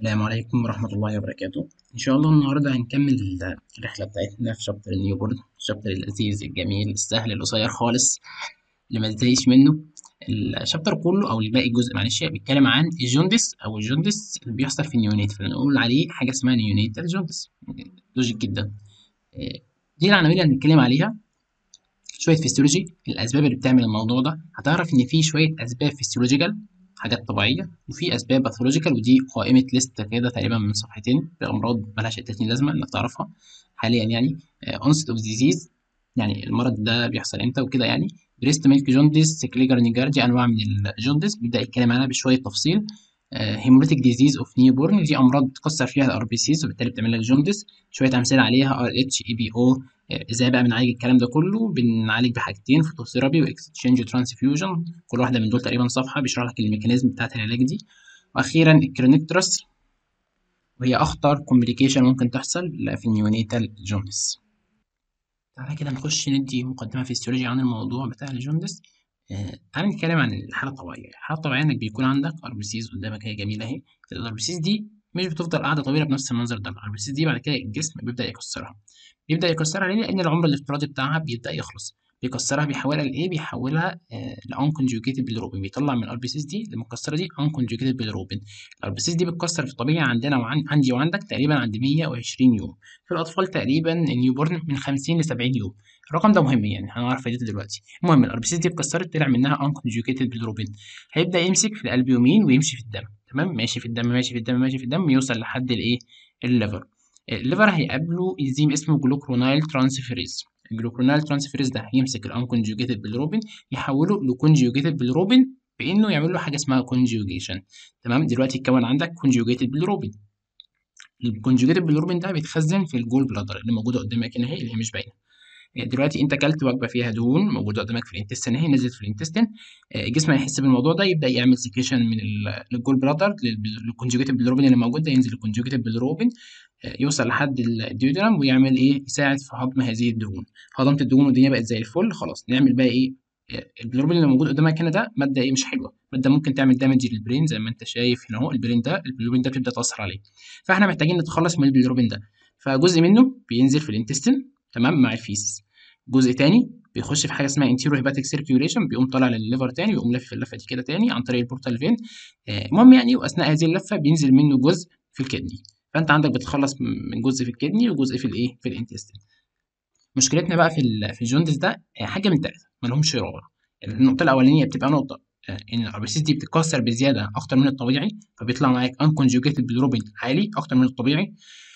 السلام عليكم ورحمة الله وبركاته إن شاء الله النهاردة هنكمل الرحلة بتاعتنا في شابتر النيوبورن الشابتر اللذيذ الجميل السهل القصير خالص اللي ما تزهقش منه الشابتر كله أو الباقي الجزء معلش بيتكلم عن الجوندس أو الجوندس اللي بيحصل في النيونيت فنقول عليه حاجة اسمها نيونيتال جوندس لوجيك جدا دي العناوين اللي هنتكلم عليها شوية فيسيولوجي الأسباب اللي بتعمل الموضوع ده هتعرف إن في شوية أسباب فيسيولوجيكال حاجات طبيعية وفي أسباب باثولوجيكال ودي قائمة ليست كده تقريبا من صفحتين بأمراض ملهاش 30 لازمة إنك تعرفها حاليا يعني onset of disease يعني المرض ده بيحصل إمتى وكده يعني بريست ميلك جوندس كليجر نيجاردي أنواع من الجوندس بيبدأ يتكلم عنها بشوية تفصيل هيموليتيك ديزيز اوف نيو بورن دي امراض بتكسر فيها الار بي سيز وبالتالي بتعمل لك جوندس شويه امثله عليها ار اتش اي بي او ازاي بقى بنعالج الكلام ده كله بنعالج بحاجتين فوتوثيرابي واكستشينج ترانسفيوجن كل واحده من دول تقريبا صفحه بيشرح لك الميكانيزم بتاعت العلاج دي واخيرا الكرونيكترس وهي اخطر كومبليكيشن ممكن تحصل في النيونيتال جوندس تعالى كده نخش ندي مقدمه فيسيولوجي عن الموضوع بتاع الجوندس آه، تعالى نتكلم عن الحالة الطبيعية، الحالة الطبيعية إنك بيكون عندك أربسيز قدامك هي جميلة أهي، الأربسيز دي مش بتفضل قاعدة طويلة بنفس المنظر ده، الأربسيز دي بعد كده الجسم بيبدأ يكسرها، بيبدأ يكسرها ليه؟ لأن العمر الافتراضي بتاعها بيبدأ يخلص، بيكسرها بيحولها لإيه؟ بيحولها آه لأنكونجوجيتد بالروبين، بيطلع من الأربسيز دي المكسرة دي أنكونجوجيتد بالروبين، الأربسيز دي بتكسر في الطبيعي عندنا وعندي وعندك تقريبا عند 120 يوم، في الأطفال تقريبا النيوبورن من 50 ل 70 يوم، الرقم ده مهم يعني هنعرف فايدته دلوقتي المهم الاربسيس دي اتكسرت طلع منها انكونجوجيتد بالروبين هيبدا يمسك في الالبيومين ويمشي في الدم تمام ماشي في الدم ماشي في الدم ماشي في الدم يوصل لحد الايه الليفر الليفر هيقابله انزيم اسمه جلوكرونايل ترانسفيريز الجلوكرونايل ترانسفيريز ده هيمسك الانكونجوجيتد بالروبين يحوله لكونجوجيتد بالروبين بانه يعمل له حاجه اسمها كونجوجيشن تمام دلوقتي اتكون عندك كونجوجيتد بالروبين الكونجوجيتد بالروبين ده بيتخزن في الجول بلادر اللي موجوده قدامك هنا اهي اللي هي مش باينه دلوقتي انت اكلت وجبه فيها دهون موجوده قدامك في الانتستين اهي نزلت في الانتستين الجسم هيحس بالموضوع ده يبدا يعمل سكريشن من الجول بلادر للكونجوجيتد بالروبين اللي موجود ده ينزل الكونجوجيتد بالروبين يوصل لحد الديودرام ويعمل ايه يساعد في هضم هذه الدهون هضمت الدهون والدنيا بقت زي الفل خلاص نعمل بقى ايه البيلروبين اللي موجود قدامك هنا ده ماده ايه مش حلوه ماده ممكن تعمل دامج للبرين زي ما انت شايف هنا اهو البرين ده البيلروبين ده بتبدا تاثر عليه فاحنا محتاجين نتخلص من البيلروبين ده فجزء منه بينزل في الانتستين تمام مع الفيسس جزء تاني بيخش في حاجه اسمها انتيرو هيباتيك سيركيوليشن بيقوم طالع للليفر تاني ويقوم لافف اللفه دي كده تاني عن طريق البورتال فين المهم يعني واثناء هذه اللفه بينزل منه جزء في الكدني فانت عندك بتخلص من جزء في الكدني وجزء في الايه في الانتستين مشكلتنا بقى في في الجوندس ده حاجه من ثلاثه ما لهمش رابع النقطه الاولانيه بتبقى نقطه ان الاربسيس دي بتتكسر بزياده اكتر من الطبيعي فبيطلع معاك انكونجوجيتد بالروبين عالي اكتر من الطبيعي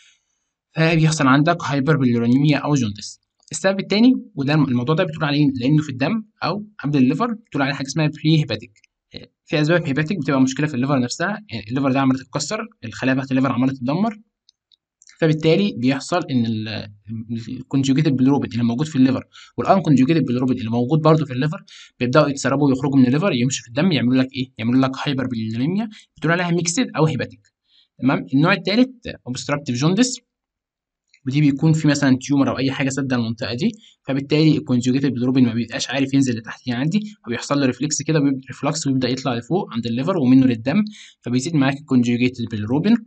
فبيحصل عندك هايبر بيلورونيميا او جوندس السبب الثاني وده الموضوع ده بتقول عليه لانه في الدم او قبل الليفر بتقول عليه حاجه اسمها بري هيباتيك في اسباب هيباتيك بتبقى مشكله في الليفر نفسها يعني الليفر ده عماله تتكسر الخلايا بتاعت الليفر عماله تتدمر فبالتالي بيحصل ان الكونجوجيتد بالروبين اللي موجود في الليفر والانكونجوجيتد بالروبين اللي موجود برضه في الليفر بيبداوا يتسربوا ويخرجوا من الليفر يمشوا في الدم يعملوا لك ايه؟ يعملوا لك هايبر بيليريميا بتقول عليها ميكسد او هيباتيك تمام النوع الثالث اوبستراكتيف جوندس ودي بيكون في مثلا تيومر او اي حاجه سد المنطقه دي فبالتالي الكونجوجيتد بالروبين ما بيبقاش عارف ينزل لتحت عندي فبيحصل له ريفلكس كده ريفلكس ويبدا يطلع لفوق عند الليفر ومنه للدم فبيزيد معاك الكونجوجيتد بالروبين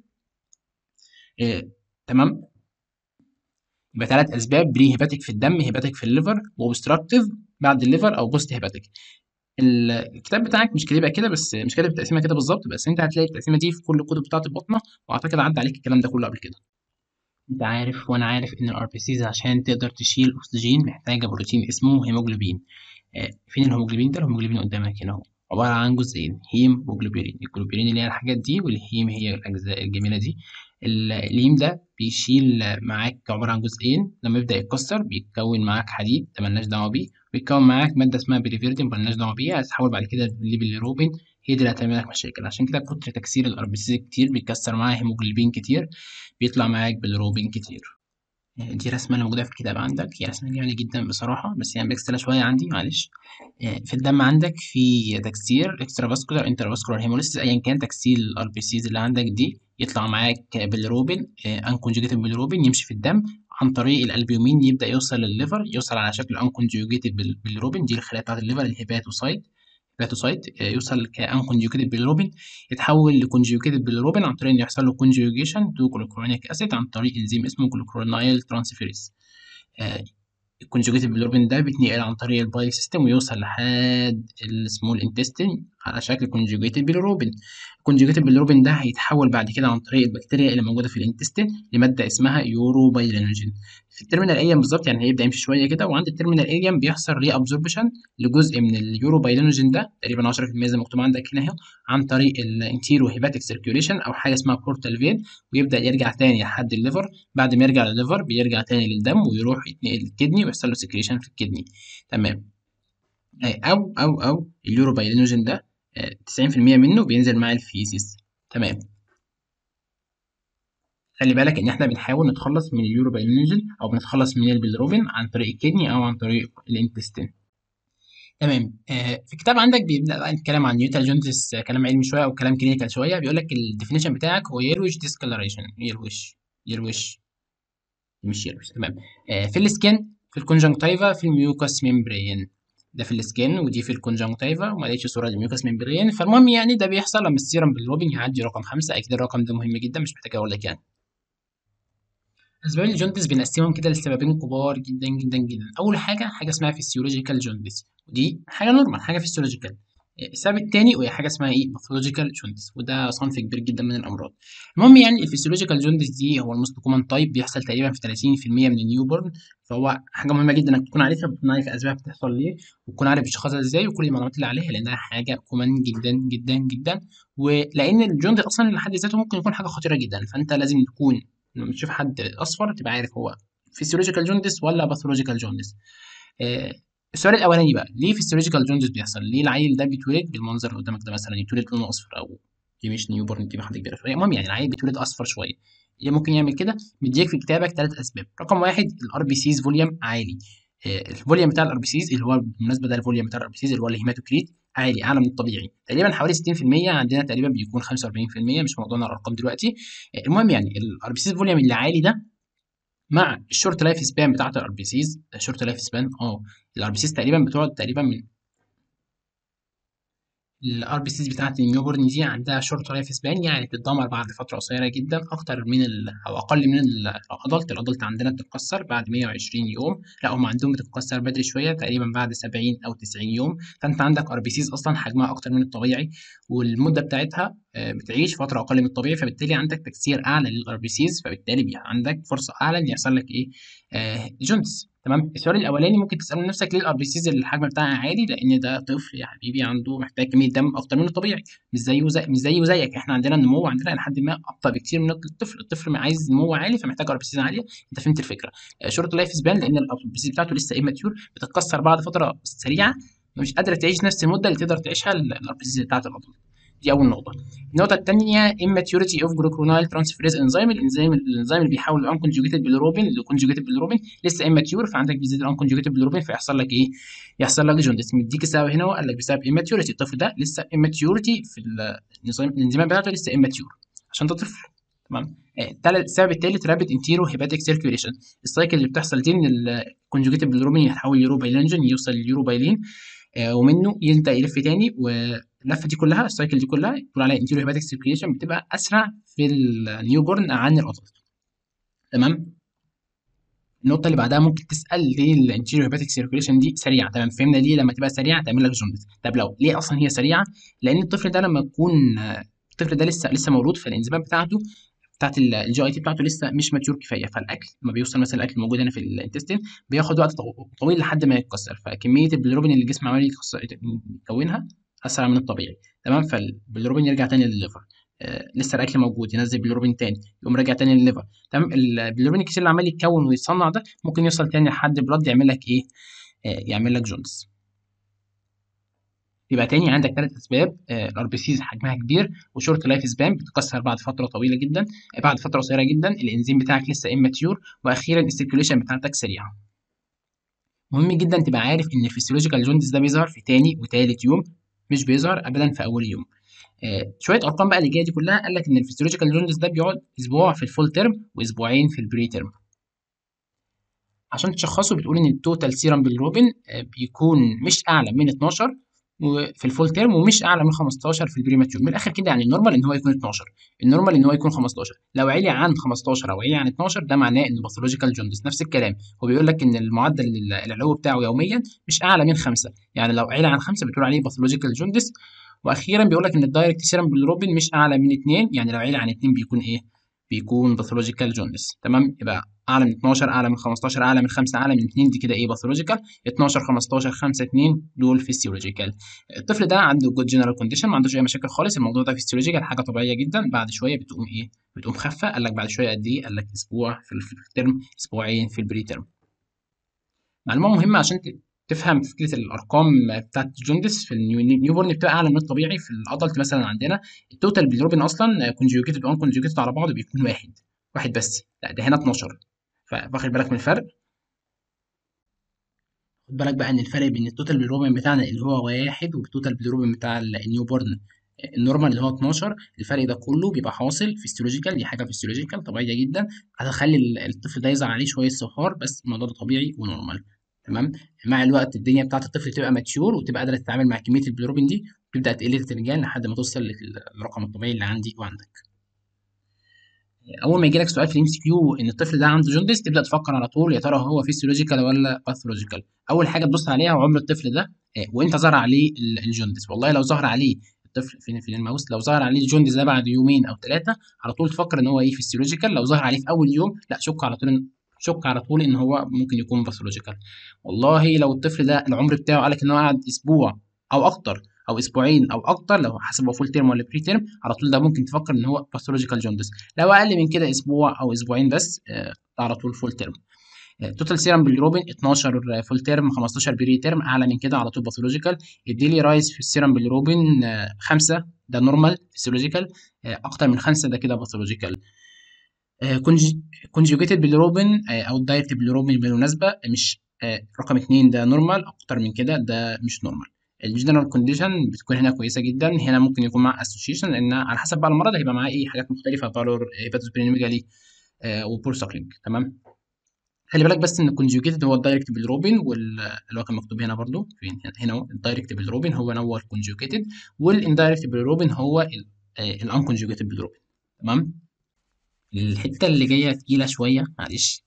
إيه تمام يبقى ثلاث اسباب بري هيباتيك في الدم هيباتيك في الليفر واوبستراكتيف بعد الليفر او بوست هيباتيك الكتاب بتاعك مش كاتبها كده بس مش كاتب التقسيمه كده بالظبط بس انت هتلاقي التقسيمه دي في كل الكتب بتاعه البطنه واعتقد عدى عليك الكلام ده كله قبل كده انت عارف وانا عارف ان الار بي سيز عشان تقدر تشيل اكسجين محتاجه بروتين اسمه هيموجلوبين آه فين الهيموجلوبين ده الهيموجلوبين قدامك هنا اهو عباره عن جزئين هيم وجلوبيرين الجلوبيرين اللي هي الحاجات دي والهيم هي الاجزاء الجميله دي الهيم ده بيشيل معاك عباره عن جزئين لما يبدا يتكسر بيتكون معاك حديد ده ملناش دعوه بيه بيتكون معاك ماده اسمها بيريفيردين ملناش دعوه بيها هتتحول بعد كده لبيليروبين هي دي اللي هتعمل لك مشاكل عشان كده كتر تكسير الار بي سي كتير بيتكسر معاه هيموجلوبين كتير بيطلع معاك بالروبين كتير دي رسمة اللي موجودة في الكتاب عندك هي رسمة جميلة جدا بصراحة بس يعني بكسلها شوية عندي معلش في الدم عندك في تكسير اكسترا فاسكولار انترا فاسكولار هيموليسيس ايا كان تكسير الار بي سيز اللي عندك دي يطلع معاك بالروبين انكونجوجيتد بالروبين يمشي في الدم عن طريق الالبيومين يبدا يوصل للليفر يوصل على شكل انكونجوجيتد بالروبين دي الخلايا بتاعت الليفر الهيباتوسايت هيباتوسايت يوصل كانكونجوجيتد بالروبين يتحول لكونجوجيتد بالروبين عن طريق انه يحصل له كونجوجيشن تو جلوكرونيك اسيد عن طريق انزيم اسمه جلوكرونايل ترانسفيريز الكونجوجيتد بالروبين ده بيتنقل عن طريق البايل سيستم ويوصل لحد السمول انتستين على شكل كونجوجيتد بالروبين الكونجوجيتد بالروبين ده هيتحول بعد كده عن طريق البكتيريا اللي موجوده في الانتستين لماده اسمها يورو بايلينوجين في الترمينال اريم بالظبط يعني هيبدا يمشي شويه كده وعند الترمينال اريم بيحصل ري ابزوربشن لجزء من اليورو بايلينوجين ده تقريبا 10% زي ما مكتوب عندك هنا اهو عن طريق الانتيرو هيباتيك سيركيوليشن او حاجه اسمها بورتال فين ويبدا يرجع تاني لحد الليفر بعد ما يرجع للليفر بيرجع تاني للدم ويروح يتنقل للكدني ويحصل له سكريشن في الكدني تمام او او او اليورو بايلينوجين ده 90% منه بينزل مع الفيسيس تمام خلي بالك ان احنا بنحاول نتخلص من اليورو بايلينوجين او بنتخلص من البيلروبين عن طريق الكدني او عن طريق الانتستين تمام آه في الكتاب عندك بيبدا بقى نتكلم عن نيوتال جونتس كلام علمي شويه او كلام كلينيكال شويه بيقول لك الديفينيشن بتاعك هو يروش ديسكلريشن يروش يروش مش يروش تمام آه في السكن في الكونجنكتيفا في الميوكاس ميمبرين ده في السكن ودي في الكونجنكتيفا وما لقيتش صوره للميوكاس ميمبرين فالمهم يعني ده بيحصل لما السيرم بالروبين يعدي رقم خمسة اكيد الرقم ده مهم جدا مش محتاج اقول لك يعني اسباب الجوندس بنقسمهم كده لسببين كبار جدا جدا جدا اول حاجه حاجه اسمها فيسيولوجيكال جوندس ودي حاجه نورمال حاجه فيسيولوجيكال السبب التاني وهي حاجه اسمها ايه باثولوجيكال جوندس وده صنف كبير جدا من الامراض المهم يعني الفيسيولوجيكال جوندس دي هو الموست كومن تايب بيحصل تقريبا في 30% من النيو بورن فهو حاجه مهمه جدا انك تكون عارفها وتكون عارف الاسباب بتحصل ليه وتكون عارف تشخصها ازاي وكل المعلومات اللي عليها لانها حاجه كومن جدا جدا جدا ولان الجوندس اصلا لحد ذاته ممكن يكون حاجه خطيره جدا فانت لازم تكون لما تشوف حد اصفر تبقى عارف هو فيسيولوجيكال جوندس ولا باثولوجيكال جوندس آه السؤال الاولاني بقى ليه فيسيولوجيكال جوندس بيحصل ليه العيل ده بيتولد بالمنظر اللي قدامك ده مثلا يتولد لونه اصفر او دي مش نيو بورن دي حد كبيره شويه المهم يعني العيل بيتولد اصفر شويه ليه ممكن يعمل كده مديك في كتابك ثلاث اسباب رقم واحد الار بي سيز فوليوم عالي آه الفوليوم بتاع الار بي سيز اللي هو بالمناسبه ده الفوليوم بتاع الار بي سيز اللي هو الهيماتوكريت عالي اعلى من الطبيعي تقريبا حوالي 60% عندنا تقريبا بيكون 45% مش موضوعنا الارقام دلوقتي المهم يعني الار بي سيز فوليوم اللي عالي ده مع الشورت لايف سبان بتاعت الار بي سيز الشورت لايف سبان اه الار بي سيز تقريبا بتقعد تقريبا من الار بي سيز بتاعت النيو بورن دي عندها شورت لايف سبان يعني بتتدمر بعد فتره قصيره جدا اكتر من ال او اقل من الادلت الادلت عندنا بتتكسر بعد 120 يوم لا هم عندهم بتتكسر بدري شويه تقريبا بعد 70 او 90 يوم فانت عندك ار بي سيز اصلا حجمها اكتر من الطبيعي والمده بتاعتها بتعيش فتره اقل من الطبيعي فبالتالي عندك تكسير اعلى للار بي سيز فبالتالي عندك فرصه اعلى ان يحصل لك ايه آه جونز تمام السؤال الاولاني ممكن تساله نفسك ليه الار بي سيز الحجم بتاعها عالي لان ده طفل يا حبيبي عنده محتاج كميه دم اكتر من الطبيعي مش زيه زي مش زيه زيك احنا عندنا النمو عندنا لحد ما ابطا بكتير من الطفل الطفل عايز نمو عالي فمحتاج ار بي سيز عاليه انت فهمت الفكره شورت لايف سبان لان الار بي سيز بتاعته لسه اماتيور بتتكسر بعد فتره سريعه مش قادره تعيش نفس المده اللي تقدر تعيشها الار بي سيز بتاعت الادلت دي اول نقطه النقطه الثانيه immaturity of glucuronide transferase enzyme الانزيم الانزيم اللي بيحول الانكونجوجيتد بالروبين لكونجوجيتد بالروبين لسه immature فعندك بيزيد الانكونجوجيتد بالروبين فيحصل لك ايه يحصل لك جوندس مديك السبب هنا وقال لك بسبب immaturity الطفل ده لسه immaturity في الانزيم الانزيمات بتاعته لسه immature عشان ده طفل تمام السبب الثالث رابid انتيرو هيباتيك سيركيوليشن السايكل اللي بتحصل دي ان الكونجوجيتد بالروبين يتحول ليوروبايلينجين يوصل لليوروبايلين آه ومنه يبدا يلف تاني واللفه دي كلها السايكل دي كلها بتقول عليها انتيريو هيباتيك سيركيوليشن بتبقى اسرع في النيو بورن عن الادلت تمام النقطة اللي بعدها ممكن تسأل ليه الانتيريو هيباتيك سيركيوليشن دي سريعة تمام فهمنا ليه لما تبقى سريعة تعمل لك جوندس طب لو ليه أصلا هي سريعة؟ لأن الطفل ده لما يكون الطفل ده لسه لسه مولود فالانزيمات بتاعته بتاعت الجي اي تي بتاعته لسه مش ماتيور كفايه فالاكل لما بيوصل مثلا الاكل الموجود هنا في الانتستين بياخد وقت طويل لحد ما يتكسر فكميه البيلروبين اللي الجسم عمال يكونها اسرع من الطبيعي تمام فالبيلروبين يرجع تاني للليفر آه لسه الاكل موجود ينزل بيلروبين تاني يقوم راجع تاني للليفر تمام البيلروبين الكتير اللي عمال يتكون ويتصنع ده ممكن يوصل تاني لحد بلاد يعمل لك ايه آه يعمل لك جونز يبقى تاني عندك ثلاث اسباب الار بي سيز حجمها كبير وشورت لايف سبان بتتكسر بعد فتره طويله جدا بعد فتره قصيره جدا الانزيم بتاعك لسه اماتيور واخيرا السيركيوليشن بتاعتك سريعه مهم جدا تبقى عارف ان الفسيولوجيكال جوندس ده بيظهر في تاني وتالت يوم مش بيظهر ابدا في اول يوم آه شويه ارقام بقى اللي جايه دي كلها قال لك ان الفسيولوجيكال جوندس ده بيقعد اسبوع في الفول تيرم واسبوعين في البري تيرم عشان تشخصه بتقول ان التوتال سيرم بالروبين آه بيكون مش اعلى من 12 وفي الفول تيرم ومش اعلى من 15 في البريماتيور من الاخر كده يعني النورمال ان هو يكون 12 النورمال ان هو يكون 15 لو علي عن 15 او علي عن 12 ده معناه ان باثولوجيكال جوندس نفس الكلام هو بيقول لك ان المعدل العلو بتاعه يوميا مش اعلى من 5 يعني لو علي عن 5 بتقول عليه باثولوجيكال جوندس واخيرا بيقول لك ان الدايركت سيرم بالروبين مش اعلى من 2 يعني لو علي عن 2 بيكون ايه بيكون باثولوجيكال جوندس تمام يبقى اعلى من 12 اعلى من 15 اعلى من 5 اعلى من 2 دي كده ايه باثولوجيكال 12 15 5 2 دول فيسيولوجيكال الطفل ده عنده جود جنرال كونديشن ما عندوش اي مشاكل خالص الموضوع ده فيسيولوجيكال حاجه طبيعيه جدا بعد شويه بتقوم ايه بتقوم خفه قال لك بعد شويه قد ايه قال لك اسبوع في الترم اسبوعين في البري ترم معلومه مهمه عشان تفهم فكره الارقام بتاعت الجوندس في النيو بورن بتبقى اعلى من الطبيعي في الادلت مثلا عندنا التوتال بالروبين اصلا كونجوجيتد وان كونجوجيتد على بعض بيكون واحد واحد بس لا ده هنا 12 فواخد بالك من الفرق خد بالك بقى ان الفرق بين التوتال بالروبين بتاعنا اللي هو واحد والتوتال بالروبين بتاع النيو بورن النورمال اللي هو 12 الفرق ده كله بيبقى حاصل فيسيولوجيكال دي حاجه فيسيولوجيكال طبيعيه جدا هتخلي الطفل ده يظهر عليه شويه صفار بس الموضوع ده طبيعي ونورمال تمام مع الوقت الدنيا بتاعت الطفل تبقى ماتيور وتبقى قادره تتعامل مع كميه البيلروبين دي وتبدا تقل تدريجيا لحد ما توصل للرقم الطبيعي اللي عندي وعندك اول ما يجي لك سؤال في الام سي كيو ان الطفل ده عنده جوندس تبدا تفكر على طول يا ترى هو فيسيولوجيكال ولا باثولوجيكال اول حاجه تبص عليها هو عمر الطفل ده وانت ظهر عليه الجوندس والله لو ظهر عليه الطفل فين فين الماوس لو ظهر عليه الجوندس ده بعد يومين او ثلاثه على طول تفكر ان هو ايه فيسيولوجيكال لو ظهر عليه في اول يوم لا شك على طول شك على طول ان هو ممكن يكون باثولوجيكال والله لو الطفل ده العمر بتاعه قالك ان هو قعد اسبوع او اكتر او اسبوعين او اكتر لو حسب هو فول تيرم ولا بري تيرم على طول ده ممكن تفكر ان هو باثولوجيكال جوندس لو اقل من كده اسبوع او اسبوعين بس آه على طول فول تيرم توتال سيرم بالروبين 12 فول تيرم 15 بري تيرم اعلى من كده على طول باثولوجيكال الديلي رايز في السيرم بالروبين 5 ده نورمال فيسيولوجيكال اكتر من 5 ده كده باثولوجيكال كونجوجيتد بالروبين او الدايركت بالروبين بالمناسبه مش رقم 2 ده نورمال اكتر من كده ده مش نورمال الجنرال كونديشن بتكون هنا كويسه جدا هنا ممكن يكون مع اسوشيشن لان على حسب بقى المرض هيبقى معاه ايه حاجات مختلفه بالور هيباتوسبرينوميجالي وبور ساكلينج تمام خلي بالك بس ان الكونجوجيتد هو الدايركت بالروبين واللي هو كان مكتوب هنا برضو فين هنا اهو الدايركت بالروبين هو هو الكونجوجيتد والاندايركت بالروبين هو الانكونجوجيتد بالروبين تمام الحته اللي جايه تقيله شويه معلش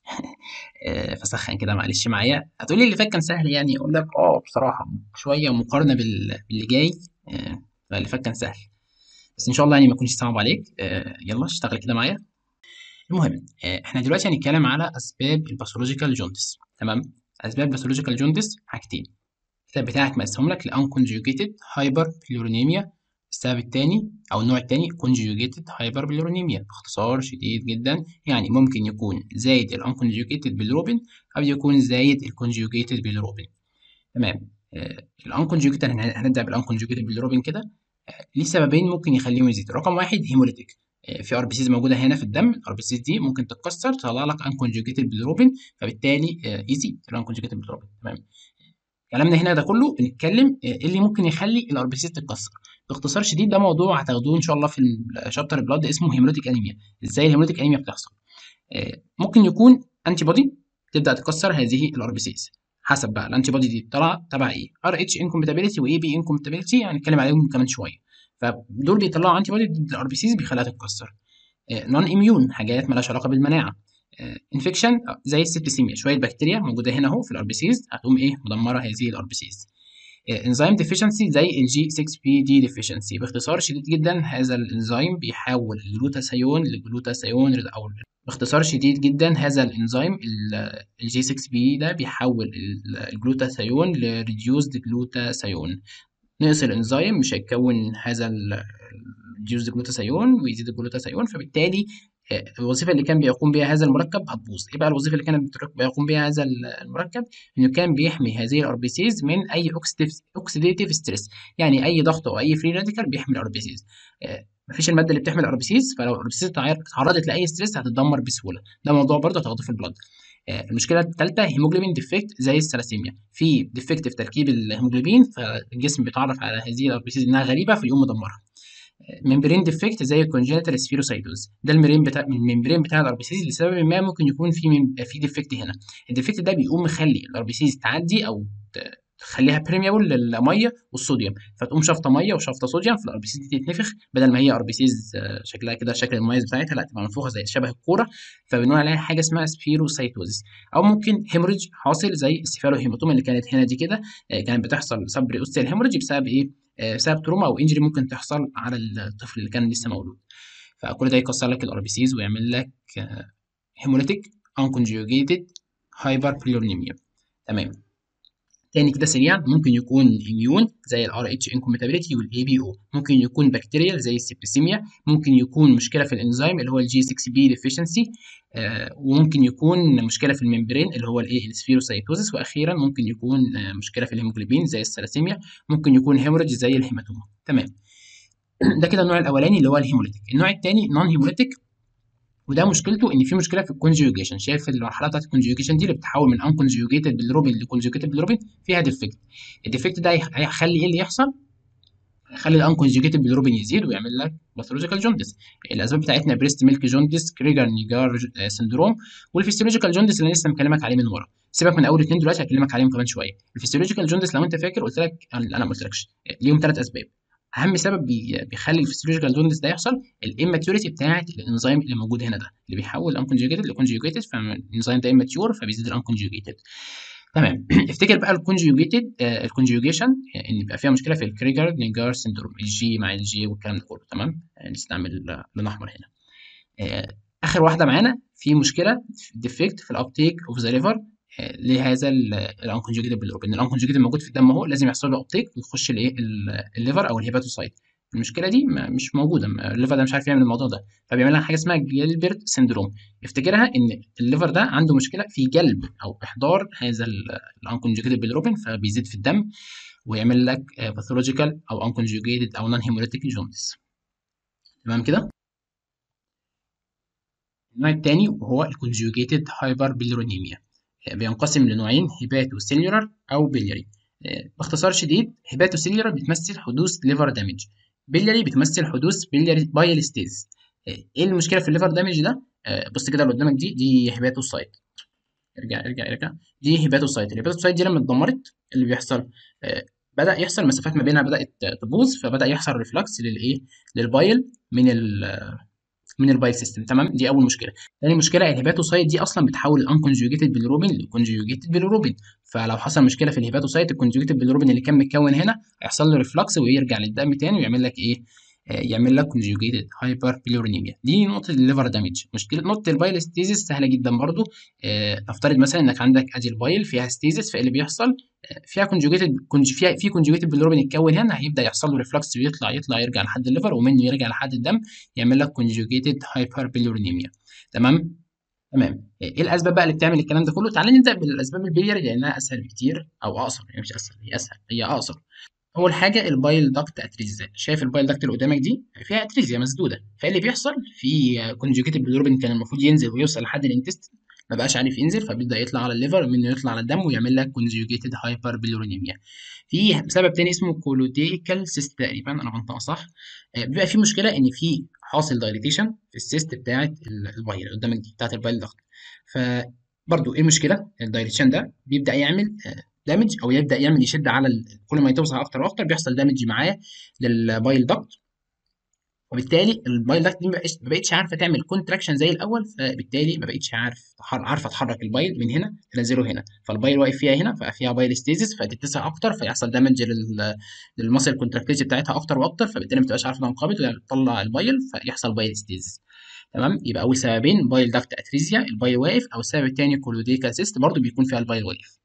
فسخن كده معلش معايا هتقولي اللي فات كان سهل يعني اقول لك اه بصراحه شويه مقارنه باللي جاي فاللي فات كان سهل بس ان شاء الله يعني ما يكونش صعب عليك يلا اشتغل كده معايا المهم احنا دلوقتي هنتكلم على اسباب الباثولوجيكال جوندس تمام اسباب الباثولوجيكال جوندس حاجتين الكتاب بتاعك مقسمهم لك لانكونجوجيتد هايبر بلورونيميا السبب الثاني او النوع الثاني conjugated hyperbilirubinemia باختصار شديد جدا يعني ممكن يكون زايد الانكونجوجيتد بالروبين او يكون زايد الكونجوجيتد بالروبين تمام آه الانكونجوجيتد هنبدا بالانكونجوجيتد بالروبين كده آه ليه سببين ممكن يخليهم يزيد رقم واحد هيموليتيك آه في ار بي سيز موجوده هنا في الدم الار بي سيز دي ممكن تتكسر تطلع لك انكونجوجيتد بالروبين فبالتالي آه يزيد الانكونجوجيتد بالروبين تمام كلامنا هنا ده كله بنتكلم ايه اللي ممكن يخلي الار بي سيز تتكسر باختصار شديد ده موضوع هتاخدوه ان شاء الله في الشابتر البلاد اسمه هيموليتيك انيميا ازاي الهيموليتيك انيميا بتحصل ممكن يكون انتي بودي تبدا تكسر هذه الار بي سيز حسب بقى الانتي بودي دي طالعه تبع ايه ار اتش انكومباتيبيليتي واي بي انكومباتيبيليتي هنتكلم عليهم كمان شويه فدول بيطلعوا انتي بودي ضد الار بي سيز بيخليها تتكسر نون اميون حاجات مالهاش علاقه بالمناعه انفكشن زي السيبتسيميا شويه بكتيريا موجوده هنا اهو في الار بي سيز هتقوم ايه مدمره هذه الار بي سيز انزيم ديفيشنسي زي الجي 6 بي دي ديفيشنسي باختصار شديد جدا هذا الانزيم بيحول الجلوتاثيون لجلوتاثيون او باختصار شديد جدا هذا الانزيم الجي 6 بي ده بيحول الجلوتاثيون لريديوزد جلوتاثيون نقص الانزيم مش هيكون هذا الريديوزد جلوتاثيون ويزيد الجلوتاثيون فبالتالي الوظيفه اللي كان بيقوم بها هذا المركب هتبوظ ايه بقى الوظيفه اللي كان بيقوم بها هذا المركب انه كان بيحمي هذه الار بي سيز من اي اوكسيديتيف ستريس يعني اي ضغط او اي فري راديكال بيحمي الار بي سيز مفيش الماده اللي بتحمي الار بي سيز فلو الار بي سيز اتعرضت لاي ستريس هتتدمر بسهوله ده موضوع برضه هتاخده في البلاد المشكله الثالثه هيموجلوبين ديفكت زي الثلاسيميا في ديفكت في تركيب الهيموجلوبين فالجسم بيتعرف على هذه الار بي سيز انها غريبه فيقوم مدمرها ممبرين ديفكت زي الكونجنتال سفيروسايتوز ده الممبرين بتاع الممبرين بتاع الار بي سيز لسبب ما ممكن يكون في في ديفكت هنا الديفكت ده بيقوم مخلي الار بي سيز تعدي او تخليها بريميبل للميه والصوديوم فتقوم شافطه ميه وشافطه صوديوم فالار بي سيز دي تتنفخ بدل ما هي ار بي سيز شكلها كده شكل المميز بتاعتها لا تبقى منفوخه زي شبه الكوره فبنقول عليها حاجه اسمها سبيروسايتوزيس او ممكن هيموريدج حاصل زي السيفالوهيماتوما اللي كانت هنا دي كده آه، كانت بتحصل سب اوستيال هيموريدج بسبب ايه؟ آه، بسبب تروما او انجري ممكن تحصل على الطفل اللي كان لسه مولود فكل ده يكسر لك الار بي سيز ويعمل لك هيموليتيك انكونجيوجيتد هايبر بلورنيميا تمام تاني كده سريعا ممكن يكون اميون زي الار اتش انكومباتيبيليتي والاي بي او ممكن يكون بكتيريال زي السيبتسيميا ممكن يكون مشكله في الانزيم اللي هو الجي 6 بي ديفيشنسي وممكن يكون مشكله في الممبرين اللي هو الايه السفيروسايتوزس واخيرا ممكن يكون آه مشكله في الهيموجلوبين زي الثلاسيميا ممكن يكون هيموريدج زي الهيماتوما تمام ده كده النوع الاولاني اللي هو الهيموليتيك النوع الثاني نون هيموليتيك وده مشكلته ان في مشكله في الكونجيوجيشن شايف المرحله بتاعت الكونجيوجيشن دي اللي بتتحول من ان كونجيوجيتد بالروبين لكونجيوجيتد بالروبين فيها ديفكت الديفكت ده هيخلي ايه اللي يحصل هيخلي الان كونجيوجيتد بالروبين يزيد ويعمل لك باثولوجيكال جوندس الاسباب بتاعتنا بريست ميلك جوندس كريجر نيجار سندروم والفيسيولوجيكال جوندس اللي انا لسه مكلمك عليه من ورا سيبك من اول اثنين دلوقتي هكلمك عليهم كمان شويه الفيسيولوجيكال جوندس لو انت فاكر قلت لك انا ما قلتلكش ليهم ثلاث اسباب اهم سبب بيخلي الفسيولوجيكال جوندس ده يحصل الاماتيوريتي بتاعه الانزيم اللي موجود هنا ده اللي بيحول الانكونجيوجيتد لكونجيوجيتد فالانزيم ده اماتيور فبيزيد الانكونجيوجيتد تمام افتكر بقى الكونجيوجيتد آه الكونجيوجيشن ان يبقى فيها مشكله في الكريجر نيجار سندروم الجي مع الجي والكلام ده كله تمام آه نستعمل لون احمر هنا آه اخر واحده معانا في مشكله ديفكت في الابتيك اوف ذا ليفر لهذا الانكونجوجيتد بالروبين الانكونجوجيتد موجود في الدم اهو لازم يحصل له ابتيك ويخش الايه الليفر او الهيباتوسايت المشكله دي مش موجوده الليفر ده مش عارف يعمل الموضوع ده فبيعمل لها حاجه اسمها جيلبرت سندروم افتكرها ان الليفر ده عنده مشكله في جلب او احضار هذا الانكونجوجيتد بالروبين فبيزيد في الدم ويعمل لك باثولوجيكال او انكونجوجيتد او نون هيموليتيك جوندس تمام كده النوع الثاني وهو الكونجوجيتد هايبر بيلرونيميا بينقسم لنوعين هيباتو سيلولار او بيلياري باختصار شديد هيباتو سيلولار بتمثل حدوث ليفر دامج بيلياري بتمثل حدوث بيلياري بايل ستيز ايه المشكله في الليفر دامج ده بص كده اللي قدامك دي دي هيباتوسايت ارجع ارجع ارجع دي هيباتوسايت الهيباتوسايت دي لما اتدمرت اللي بيحصل بدا يحصل مسافات ما بينها بدات تبوظ فبدا يحصل ريفلكس للايه للبايل من ال من البايل سيستم تمام دي اول مشكله تاني مشكله الهيباتوسايت دي اصلا بتحول الانكونجوجيتد بالروبين لكونجوجيتد بالروبين فلو حصل مشكله في الهيباتوسايت الكونجوجيتد بالروبين اللي كان متكون هنا هيحصل له ريفلكس ويرجع للدم تاني ويعمل لك ايه يعمل لك كونجوجيتد هايبر بيلورينيميا دي نقطه الليفر دامج مشكله نقطه البايل ستيزيس سهله جدا برضو نفترض مثلا انك عندك ادي البايل فيها ستيزيس فاللي بيحصل فيها كونجوجيتد كونج فيها في كونجوجيتد بالروبين يتكون هنا هيبدا يحصل له ريفلكس ويطلع يطلع يرجع لحد الليفر ومنه يرجع لحد الدم يعمل لك كونجوجيتد هايبر بيلورينيميا تمام تمام ايه الاسباب بقى اللي بتعمل الكلام ده كله تعال نبدا بالاسباب البيلياري لانها اسهل بكتير او اقصر يعني مش اسهل هي اسهل هي اقصر اول حاجه البايل داكت اتريزيا شايف البايل داكت اللي قدامك دي فيها اتريزيا مسدوده فايه اللي بيحصل في كونجوجيتد بالروبين كان المفروض ينزل ويوصل لحد الانتستين ما بقاش عارف ينزل فبيبدا يطلع على الليفر منه يطلع على الدم ويعمل لك كونجوجيتد هايبر بيلورينيميا في سبب تاني اسمه كولوديكال سيست تقريبا انا بنطق صح بيبقى في مشكله ان في حاصل دايليتيشن في السيست بتاعه البايل اللي قدامك دي بتاعه البايل داكت فبرضه ايه المشكله الدايليتيشن ده بيبدا يعمل دامج او يبدا يعمل يشد على ال... كل ما يتوسع اكتر واكتر بيحصل دامج معاه للبايل داكت وبالتالي البايل داكت دي ما بقتش عارفه تعمل كونتراكشن زي الاول فبالتالي ما بقتش عارف عارفه تحرك البايل من هنا تنزله هنا فالبايل واقف فيها هنا فبقى فيها بايل ستيزيس فتتسع اكتر فيحصل دامج لل... للمصل كونتراكتيفيتي بتاعتها اكتر واكتر فبالتالي ما تبقاش عارفه تنقبض وتطلع البايل فيحصل بايل ستيزيس تمام يبقى اول سببين بايل داكت اتريزيا البايل واقف او السبب الثاني كولوديكال سيست برضه بيكون فيها البايل واقف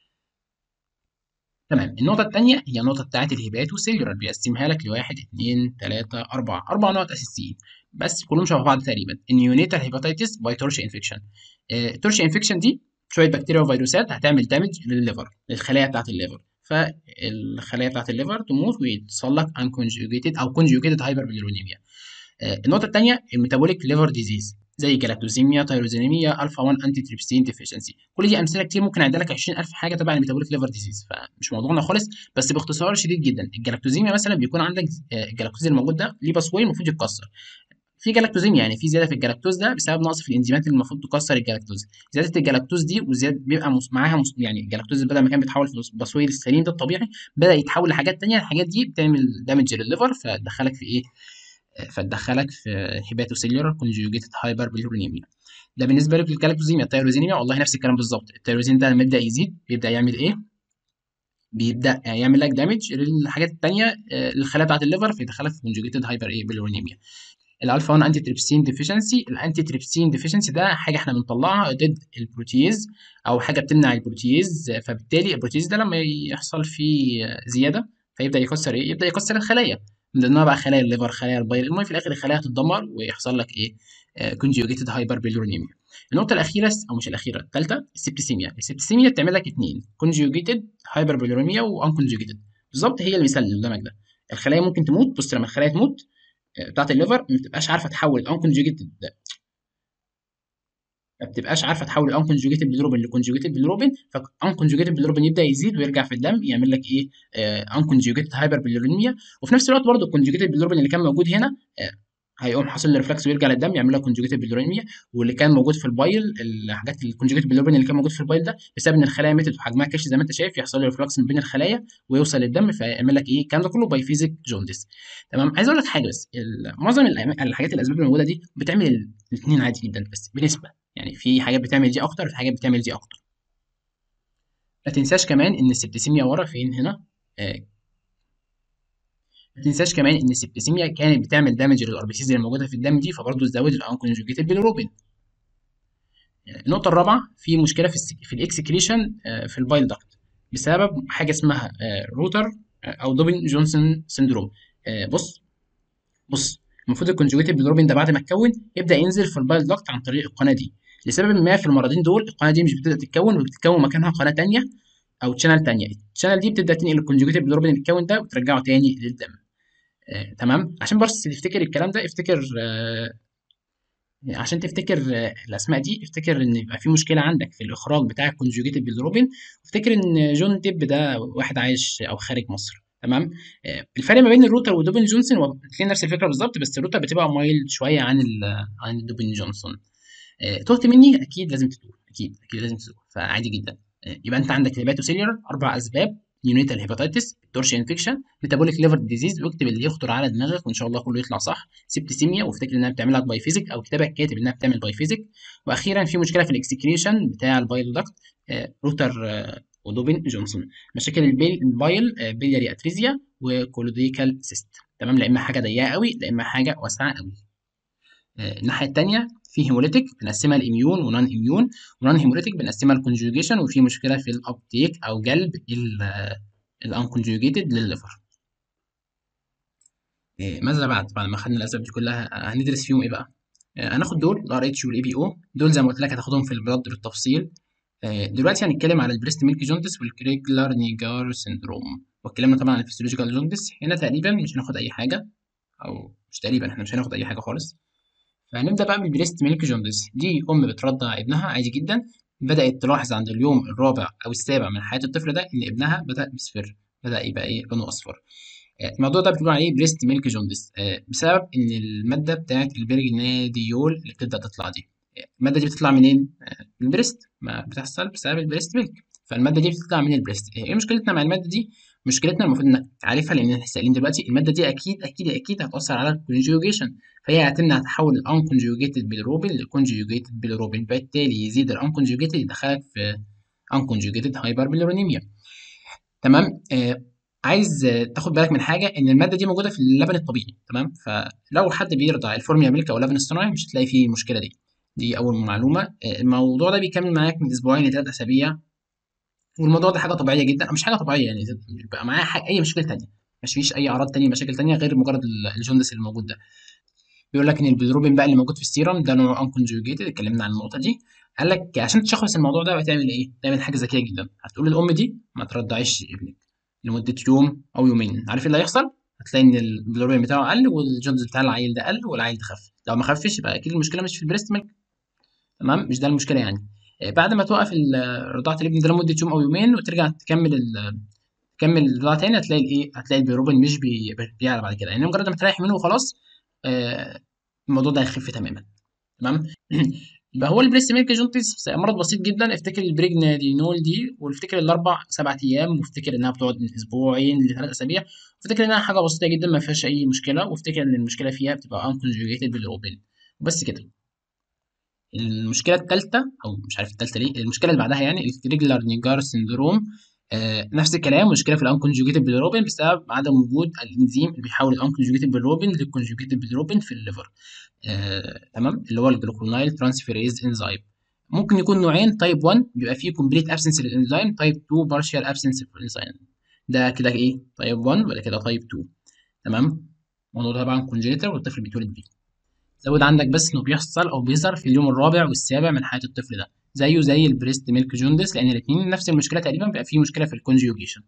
تمام النقطة الثانية هي النقطة بتاعت الهيباتو سيلولار بيقسمها لك لواحد اثنين ثلاثة أربعة أربع نقط أساسيين بس كلهم شبه بعض تقريبا النيونيتال هيباتيتس باي تورش انفكشن التورش انفكشن دي شوية بكتيريا وفيروسات هتعمل دامج للليفر للخلايا بتاعت الليفر فالخلايا بتاعت الليفر تموت ويحصل لك انكونجوجيتد أو كونجوجيتد هايبر بيلورونيميا النقطة الثانية الميتابوليك ليفر ديزيز زي جلاكتوزيميا تايروزينيميا الفا 1 انتي تريبسين ديفيشنسي كل دي امثله كتير ممكن اعدها لك 20000 حاجه تبع الميتابوليك ليفر ديزيز فمش موضوعنا خالص بس باختصار شديد جدا الجلاكتوزيميا مثلا بيكون عندك الجلاكتوز الموجود ده ليه باسواي المفروض يتكسر في جلاكتوزيميا يعني في زياده في الجلاكتوز ده بسبب نقص في الانزيمات اللي المفروض تكسر الجلاكتوز زياده الجلاكتوز دي وزياده بيبقى مس- معاها مس- يعني الجلاكتوز بدل ما كان بيتحول في البصوير السليم ده الطبيعي بدا يتحول لحاجات تانية الحاجات دي بتعمل دامج للليفر فتدخلك في ايه فتدخلك في هيباتوسيلولار كونجوجيتد هايبر بيلورينيميا ده بالنسبه لك للجلاكتوزيميا التيروزينيميا والله نفس الكلام بالظبط التيروزين ده لما يبدا يزيد بيبدا يعمل ايه بيبدا يعمل لك دامج للحاجات التانية آه، للخلايا بتاعت الليفر فيدخلك في كونجوجيتد هايبر ايه بيلورينيميا الالفا 1 انتي تريبسين ديفيشنسي الانتي تريبسين ديفيشنسي ده حاجه احنا بنطلعها ضد البروتيز او حاجه بتمنع البروتيز فبالتالي البروتيز ده لما يحصل فيه زياده فيبدا يكسر ايه يبدا يكسر الخلايا من ضمنها بقى خلايا الليفر خلايا البايل المهم في الاخر الخلايا هتتدمر ويحصل لك ايه كونجوجيتد هايبر بيلورينيميا النقطه الاخيره او مش الاخيره الثالثه السبتسيميا السبتسيميا بتعمل لك اثنين كونجوجيتد هايبر بيلورينيميا وانكونجوجيتد بالظبط هي المثال اللي قدامك ده الخلايا ممكن تموت بص لما الخلايا تموت بتاعت الليفر ما بتبقاش عارفه تحول الانكونجوجيتد ما بتبقاش عارفه تحول الانكونجوجيتد بالروبين لكونجوجيتد بالروبين فانكونجوجيتد بالروبين يبدا يزيد ويرجع في الدم يعمل لك ايه انكونجوجيتد هايبر بيلورينيميا وفي نفس الوقت برضه الكونجوجيتد بالروبين اللي كان موجود هنا آه، هيقوم حاصل له ريفلكس ويرجع للدم يعمل لك كونجوجيتد بالروبينيميا واللي كان موجود في البايل الحاجات الكونجوجيتد بالروبين اللي كان موجود في البايل ده بسبب ان الخلايا ماتت وحجمها كش زي ما انت شايف يحصل له ريفلكس من بين الخلايا ويوصل للدم فيعمل لك ايه الكلام ده كله بايفيزيك جوندس تمام عايز اقول لك حاجه بس ال- معظم الأم- الحاجات الاسباب الموجوده دي بتعمل الاثنين عادي جدا بس بنسبه يعني في حاجات بتعمل دي اكتر وفي حاجات بتعمل دي اكتر ما تنساش كمان ان السبتسيميا ورا فين هنا آه، ما تنساش كمان ان السبتسيميا كانت بتعمل دامج للار بي سيز اللي موجوده في الدم دي فبرضه تزود الانكونجوجيتد بالروبين النقطه الرابعه في مشكله في السك... في الاكسكريشن آه، في البايل داكت بسبب حاجه اسمها آه، روتر آه، او دوبن جونسون سيندروم آه، بص بص المفروض الكونجوجيتد بالروبين ده بعد ما اتكون يبدا ينزل في البايل داكت عن طريق القناه دي لسبب ما في المرضين دول القناه دي مش بتبدا تتكون وبتتكون مكانها قناه تانية او تشانل تانية التشانل دي بتبدا تنقل الكونجوجيتد بالروبين اللي اتكون ده وترجعه تاني للدم آه، تمام عشان بس تفتكر الكلام ده افتكر آه، عشان تفتكر آه، الاسماء دي افتكر ان يبقى في مشكله عندك في الاخراج بتاع الكونجوجيتد بالروبين وافتكر ان جون ديب ده واحد عايش او خارج مصر تمام آه، الفرق ما بين الروتر ودوبن جونسون هو الاثنين نفس الفكره بالظبط بس الروتر بتبقى مايلد شويه عن ال عن الدوبن جونسون آه، تهت مني اكيد لازم تتوه اكيد اكيد لازم تتوه فعادي جدا آه، يبقى انت عندك هيباتوسيلولار اربع اسباب نيونيتال هيباتيتس تورش انفكشن ميتابوليك ليفر ديزيز واكتب اللي يخطر على دماغك وان شاء الله كله يطلع صح سيبتسيميا وافتكر انها بتعمل لك باي فيزيك او كتابك كاتب انها بتعمل باي فيزيك واخيرا في مشكله في الاكسكريشن بتاع البايل داكت آه، روتر آه، ودوبين جونسون مشاكل البيل البايل آه، بيلياري اتريزيا وكولوديكال سيست تمام لا اما حاجه ضيقه قوي لا اما حاجه واسعه قوي آه، الناحيه الثانيه في هيموليتيك بنقسمها الاميون ونون اميون ونون هيموليتيك بنقسمها الكونجوجيشن وفي مشكله في الابتيك او جلب الانكونجوجيتد للليفر آه، ماذا بعد بعد ما خدنا الاسباب دي كلها آه، هندرس فيهم ايه بقى آه، هناخد دول الار اتش والاي بي او دول زي ما قلت لك هتاخدهم في البلاد بالتفصيل آه، دلوقتي هنتكلم على البريست ميلك جوندس والكريجلر نيجار سيندروم واتكلمنا طبعا عن الفسيولوجيكال جوندس هنا تقريبا مش هناخد اي حاجه او مش تقريبا احنا مش هناخد اي حاجه خالص فهنبدا بقى بالبريست ميلك جوندس دي ام بترضع ابنها عادي جدا بدات تلاحظ عند اليوم الرابع او السابع من حياه الطفل ده ان ابنها بدا مصفر بدا يبقى ايه لونه اصفر آه، الموضوع ده بتقول عليه بريست ميلك جوندس آه، بسبب ان الماده بتاعت البرجناديول اللي بتبدا تطلع دي آه، الماده دي بتطلع منين آه، من البريست ما بتحصل بسبب البريست ميلك فالماده دي بتطلع من البريست ايه مشكلتنا مع الماده دي مشكلتنا المفروض انك عارفها لان احنا سائلين دلوقتي الماده دي اكيد اكيد اكيد هتاثر على الكونجوجيشن فهي هتمنع تحول الانكونجوجيتد بالروبين للكونجوجيتد بالروبين بالتالي يزيد الانكونجوجيتد يدخلك في انكونجوجيتد هايبر بيلورونيميا تمام آه عايز آه، تاخد بالك من حاجه ان الماده دي موجوده في اللبن الطبيعي تمام فلو حد بيرضع الفورميا ميلك او لبن اصطناعي مش هتلاقي فيه المشكله دي دي اول معلومه آه، الموضوع ده بيكمل معاك من اسبوعين لثلاث اسابيع والموضوع ده حاجه طبيعيه جدا مش حاجه طبيعيه يعني بيبقى معاها حاجة اي مشكله تانية مش فيش اي اعراض تانية مشاكل تانية غير مجرد ال- الجوندس اللي موجود ده بيقول لك ان البيلروبين بقى اللي موجود في السيرم ده نوع انكونجوجيتد اتكلمنا عن النقطه دي قال لك عشان تشخص الموضوع ده هتعمل ايه تعمل حاجه ذكيه جدا هتقول للام دي ما ترضعيش ابنك لمده يوم او يومين عارف ايه اللي هيحصل هتلاقي ان البيلروبين بتاعه قل والجوندس بتاع العيل ده قل والعيل ده خف لو ما خفش يبقى اكيد المشكله مش في البريست ميلك تمام مش ده المشكله يعني آه، بعد ما توقف ال- رضاعه الابن ده لمده يوم او يومين وترجع تكمل ال- تكمل الرضاعه تاني هتلاقي الايه هتلاقي البيلروبين مش بي... بيعلى بعد كده يعني مجرد ما تريح منه وخلاص آه، الموضوع ده هيخف تماما تمام يبقى هو البريست ميلك جونتس مرض بسيط جدا افتكر البريجنادينول دي وافتكر الاربع سبع ايام وافتكر انها بتقعد من اسبوعين لثلاث اسابيع وافتكر انها حاجه بسيطه جدا ما فيهاش اي مشكله وافتكر ان المشكله فيها بتبقى انكونجوجيتد بالروبين وبس كده المشكله الثالثه او مش عارف الثالثه ليه المشكله اللي بعدها يعني الريجلر نيجار سندروم آه نفس الكلام مشكله في الانكونجوجيتد بالروبين بسبب عدم وجود الانزيم اللي بيحول الانكونجوجيتد بالروبين للكونجوجيتد بالروبين في الليفر آه، تمام اللي هو الجلوكونايل ترانسفيريز انزيم ممكن يكون نوعين تايب 1 بيبقى فيه كومبليت ابسنس للانزيم تايب 2 بارشال ابسنس للانزيم ده كده ايه تايب 1 ولا كده تايب 2 تمام الموضوع ده طبعا كونجينيتال والطفل بيتولد بيه زود عندك بس انه بيحصل او بيظهر في اليوم الرابع والسابع من حياه الطفل ده زيه زي البريست ميلك جوندس لان الاثنين نفس المشكله تقريبا بيبقى فيه مشكله في الكونجيوجيشن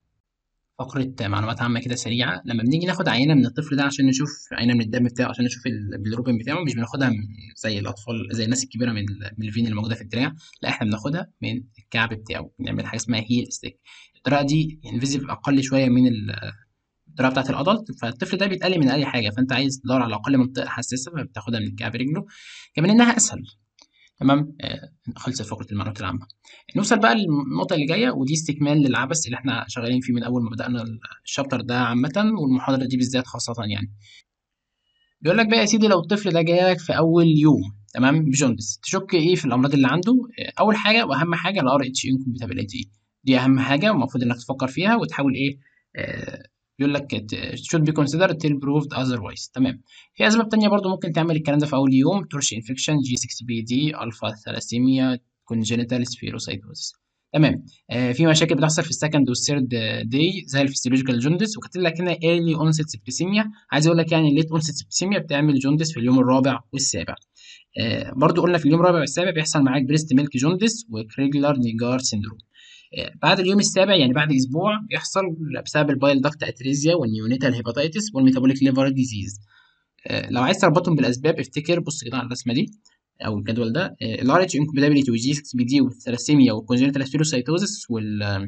فقرة معلومات عامة كده سريعة لما بنيجي ناخد عينة من الطفل ده عشان نشوف عينة من الدم بتاعه عشان نشوف البيلروبين بتاعه مش بناخدها زي الأطفال زي الناس الكبيرة من, من الفين اللي موجودة في الدراع لا احنا بناخدها من الكعب بتاعه بنعمل حاجة اسمها هيل ستيك الطريقة دي انفيزيف أقل شوية من الطريقة بتاعت الأدلت فالطفل ده بيتقل من أي حاجة فأنت عايز تدور على أقل منطقة حساسة فبتاخدها من كعب رجله كمان إنها أسهل تمام آه خلصت فقره المعلومات العامه نوصل بقى للنقطه اللي جايه ودي استكمال للعبث اللي احنا شغالين فيه من اول ما بدانا الشابتر ده عامه والمحاضره دي بالذات خاصه يعني بيقول لك بقى يا سيدي لو الطفل ده جالك في اول يوم تمام بجوندس تشك ايه في الامراض اللي عنده اول حاجه واهم حاجه الار اتش انكومباتيبيليتي دي اهم حاجه المفروض انك تفكر فيها وتحاول ايه آه بيقول لك should be considered till proved otherwise تمام في اسباب تانية برضو ممكن تعمل الكلام ده في اول يوم تورش انفكشن جي 6 بي دي الفا ثلاسيميا كونجينيتال سبيروسايتوزس تمام آه في مشاكل بتحصل في السكند والثيرد داي زي الفسيولوجيكال جوندس وكاتب لك هنا early onset septicemia عايز اقول لك يعني late onset septicemia بتعمل جوندس في اليوم الرابع والسابع آه برضو قلنا في اليوم الرابع والسابع بيحصل معاك بريست ميلك جوندس وكريجلر نيجار سيندروم بعد اليوم السابع يعني بعد اسبوع بيحصل بسبب البايل داكت اتريزيا والنيونيتال هيباتيتس والميتابوليك ليفر ديزيز لو عايز تربطهم بالاسباب افتكر بص كده على الرسمه دي او الجدول ده الار اتش انكومباتيبيليتي والجي 6 بي دي والثلاسيميا والكونجنتال سبيروسايتوزس وال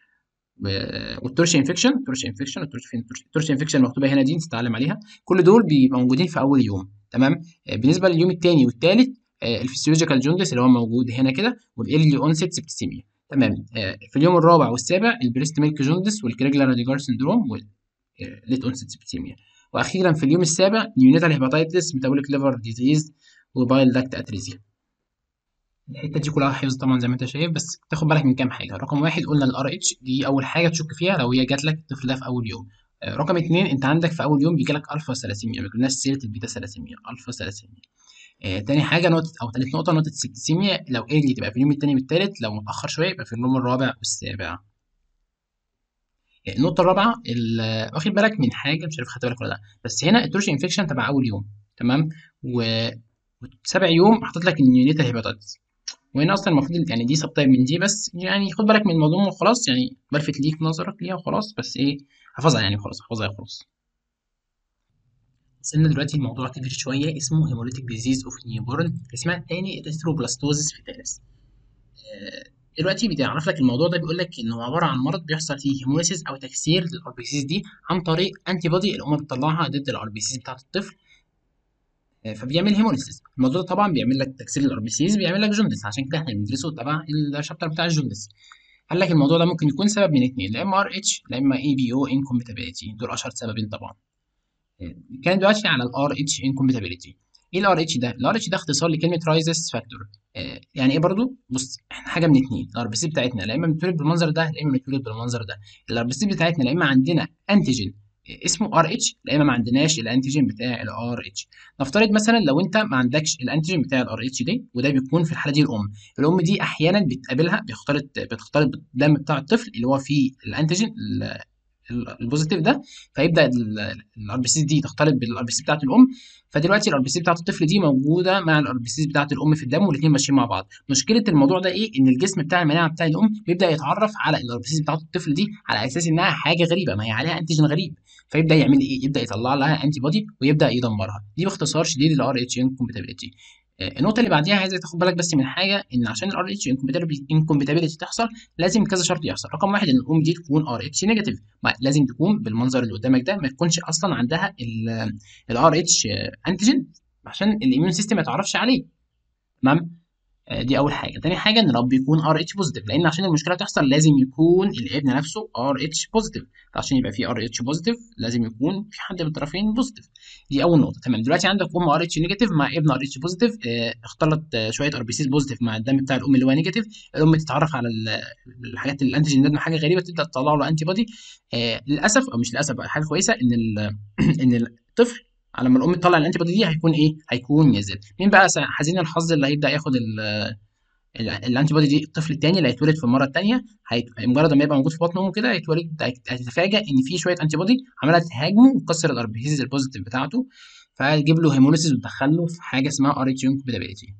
والتورش انفكشن التورش انفكشن التورش انفكشن مكتوبه هنا دي تتعلم عليها كل دول بيبقوا موجودين في اول يوم تمام بالنسبه لليوم الثاني والثالث الفسيولوجيكال جوندس اللي هو موجود هنا كده والايرلي اونست سبتسيميا تمام في اليوم الرابع والسابع البريست ميلك جوندس والكريجلر راديجار سندروم والليت اونست سبتيميا واخيرا في اليوم السابع نيونيتال هيباتيتس ميتابوليك ليفر ديزيز وبايل داكت اتريزيا الحته دي كلها حفظ طبعا زي ما انت شايف بس تاخد بالك من كام حاجه رقم واحد قلنا الار اتش دي اول حاجه تشك فيها لو هي جات لك الطفل ده في اول يوم رقم اتنين انت عندك في اول يوم بيجي لك الفا ثلاسيميا ما قلناش سيره البيتا ثلاسيميا الفا ثلاسيميا آه، تاني حاجة نقطة أو تالت نقطة نقطة السبتسيميا لو ايرلي تبقى في اليوم التاني والتالت لو متأخر شوية يبقى في اليوم الرابع والسابع آه، النقطة الرابعة واخد بالك من حاجة مش عارف خدت بالك ولا لأ بس هنا التورش انفكشن تبع أول يوم تمام و سابع يوم حاطط لك النيونيتال هيباتيتس وهنا اصلا المفروض يعني دي سب تايب من دي بس يعني خد بالك من الموضوع وخلاص يعني بلفت ليك نظرك ليها وخلاص بس ايه حفظها يعني خلاص حفظها خلاص وصلنا دلوقتي الموضوع كبير شوية اسمه هيموليتيك ديزيز اوف نيوبورن اسمها التاني اريثروبلاستوزيس فيتاليس دلوقتي بيعرف لك الموضوع ده بيقول لك انه عباره عن مرض بيحصل فيه هيموليسيس او تكسير للار بي سيز دي عن طريق انتي بودي الام بتطلعها ضد الار بي سيز بتاعت الطفل فبيعمل هيموليسيس الموضوع ده طبعا بيعمل لك تكسير للار بي سيز بيعمل لك جوندس عشان كده احنا بندرسه تبع الشابتر بتاع الجوندس قال لك الموضوع ده ممكن يكون سبب من اتنين لا اما ار اتش لا اما اي بي او انكومباتيبيليتي دول اشهر سببين طبعا كان دلوقتي على الار اتش انكومباتيبيليتي ايه الار اتش ده الار اتش ده اختصار لكلمه رايزس فاكتور آه يعني ايه برضو بص احنا حاجه من اتنين الار بي سي بتاعتنا لا اما بنتولد بالمنظر ده لا اما بنتولد بالمنظر ده الار بي سي بتاعتنا لا اما عندنا انتيجين اسمه ار اتش لا اما ما عندناش الانتيجين بتاع الار اتش نفترض مثلا لو انت ما عندكش الانتيجين بتاع الار اتش دي وده بيكون في الحاله دي الام الام دي احيانا بتقابلها بيختلط بتختلط بالدم بتاع الطفل اللي هو فيه الانتيجين البوزيتيف ده فيبدا الار بي سي دي تختلط بالار بي سي بتاعت الام فدلوقتي الار بي سي بتاعت الطفل دي موجوده مع الار بي سي بتاعت الام في الدم والاثنين ماشيين مع بعض مشكله الموضوع ده ايه ان الجسم بتاع المناعه بتاع الام بيبدا يتعرف على الار بي سي بتاعت الطفل دي على اساس انها حاجه غريبه ما هي عليها انتيجين غريب فيبدا يعمل ايه يبدا يطلع لها انتي بودي ويبدا يدمرها دي باختصار شديد الار اتش انكومباتيبيليتي النقطة اللي بعديها عايزك تاخد بالك بس من حاجة إن عشان الار اتش انكومباتيبيليتي تحصل لازم كذا شرط يحصل، رقم واحد إن الأم دي تكون ار اتش نيجاتيف، لازم تكون بالمنظر اللي قدامك ده ما تكونش أصلا عندها الار اتش انتيجين عشان الاميون سيستم ما يتعرفش عليه تمام آه، دي اول حاجه تاني حاجه ان الاب يكون ار اتش بوزيتيف لان عشان المشكله تحصل لازم يكون الابن نفسه ار اتش بوزيتيف عشان يبقى في ار اتش بوزيتيف لازم يكون في حد من الطرفين بوزيتيف دي اول نقطه تمام دلوقتي عندك ام ار اتش نيجاتيف مع ابن ار اتش بوزيتيف اه اختلط آه، شويه ار بي سيز بوزيتيف مع الدم بتاع الام اللي هو نيجاتيف الام تتعرف على الحاجات الانتيجين ده حاجه غريبه تبدا تطلع له انتي بودي آه للاسف او مش للاسف حاجه كويسه ان ان الطفل لما الام تطلع الانتي بودي دي هيكون ايه هيكون نازل مين بقى حزين الحظ اللي هيبدا ياخد الانتي بودي دي الطفل الثاني اللي هيتولد في المره الثانيه هيت... مجرد ما يبقى موجود في بطن امه كده هيتولد هتتفاجئ ان في شويه انتي بودي عماله تهاجمه وتكسر الار بي سيز البوزيتيف بتاعته فهتجيب له هيموليسيس وتدخل له في حاجه اسمها ار اتش انكوبيلابيلتي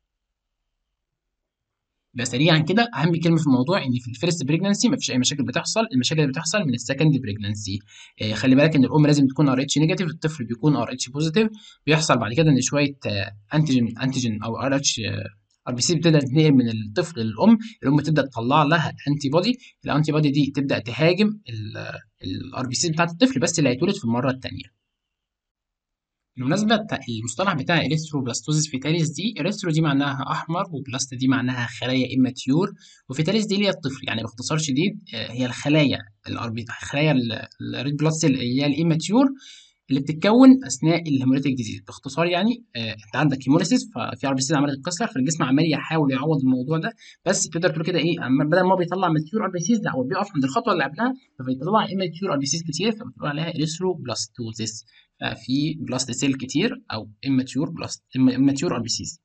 ده سريعا كده اهم كلمه في الموضوع ان في الفيرست بريجنسي مفيش اي مشاكل بتحصل المشاكل اللي بتحصل من السكند بريجنسي آه خلي بالك ان الام لازم تكون ار اتش نيجاتيف الطفل بيكون ار اتش بوزيتيف بيحصل بعد كده ان شويه آه انتيجين انتيجين او ار اتش ار بي سي بتبدا تنقل من الطفل للام الام تبدا تطلع لها انتي بودي الانتي بودي دي تبدا تهاجم الار بي سي بتاعت الطفل بس اللي هيتولد في المره الثانيه بالمناسبة المصطلح بتاع إريثروبلاستوزيس فيتاليس دي إريثرو دي معناها أحمر وبلاست دي معناها خلايا إماتيور وفيتاليس دي اللي هي الطفل يعني باختصار شديد آه، هي الخلايا خلايا الريد بلاد سيل اللي هي الإماتيور اللي بتتكون اثناء الهيموليتيك ديزيز باختصار يعني آه انت عندك هيموليسيس ففي ار بي سي عماله تتكسر فالجسم عمال يحاول يعوض الموضوع ده بس تقدر تقول كده ايه بدل ما هو بيطلع ماتيور ار بي سيز لا هو بيقف عند الخطوه اللي قبلها فبيطلع اماتيور ار بي سيز كتير فبتقول عليها بلاستوزيس ففي بلاست سيل كتير او اماتيور بلاست اماتيور ار بي سيز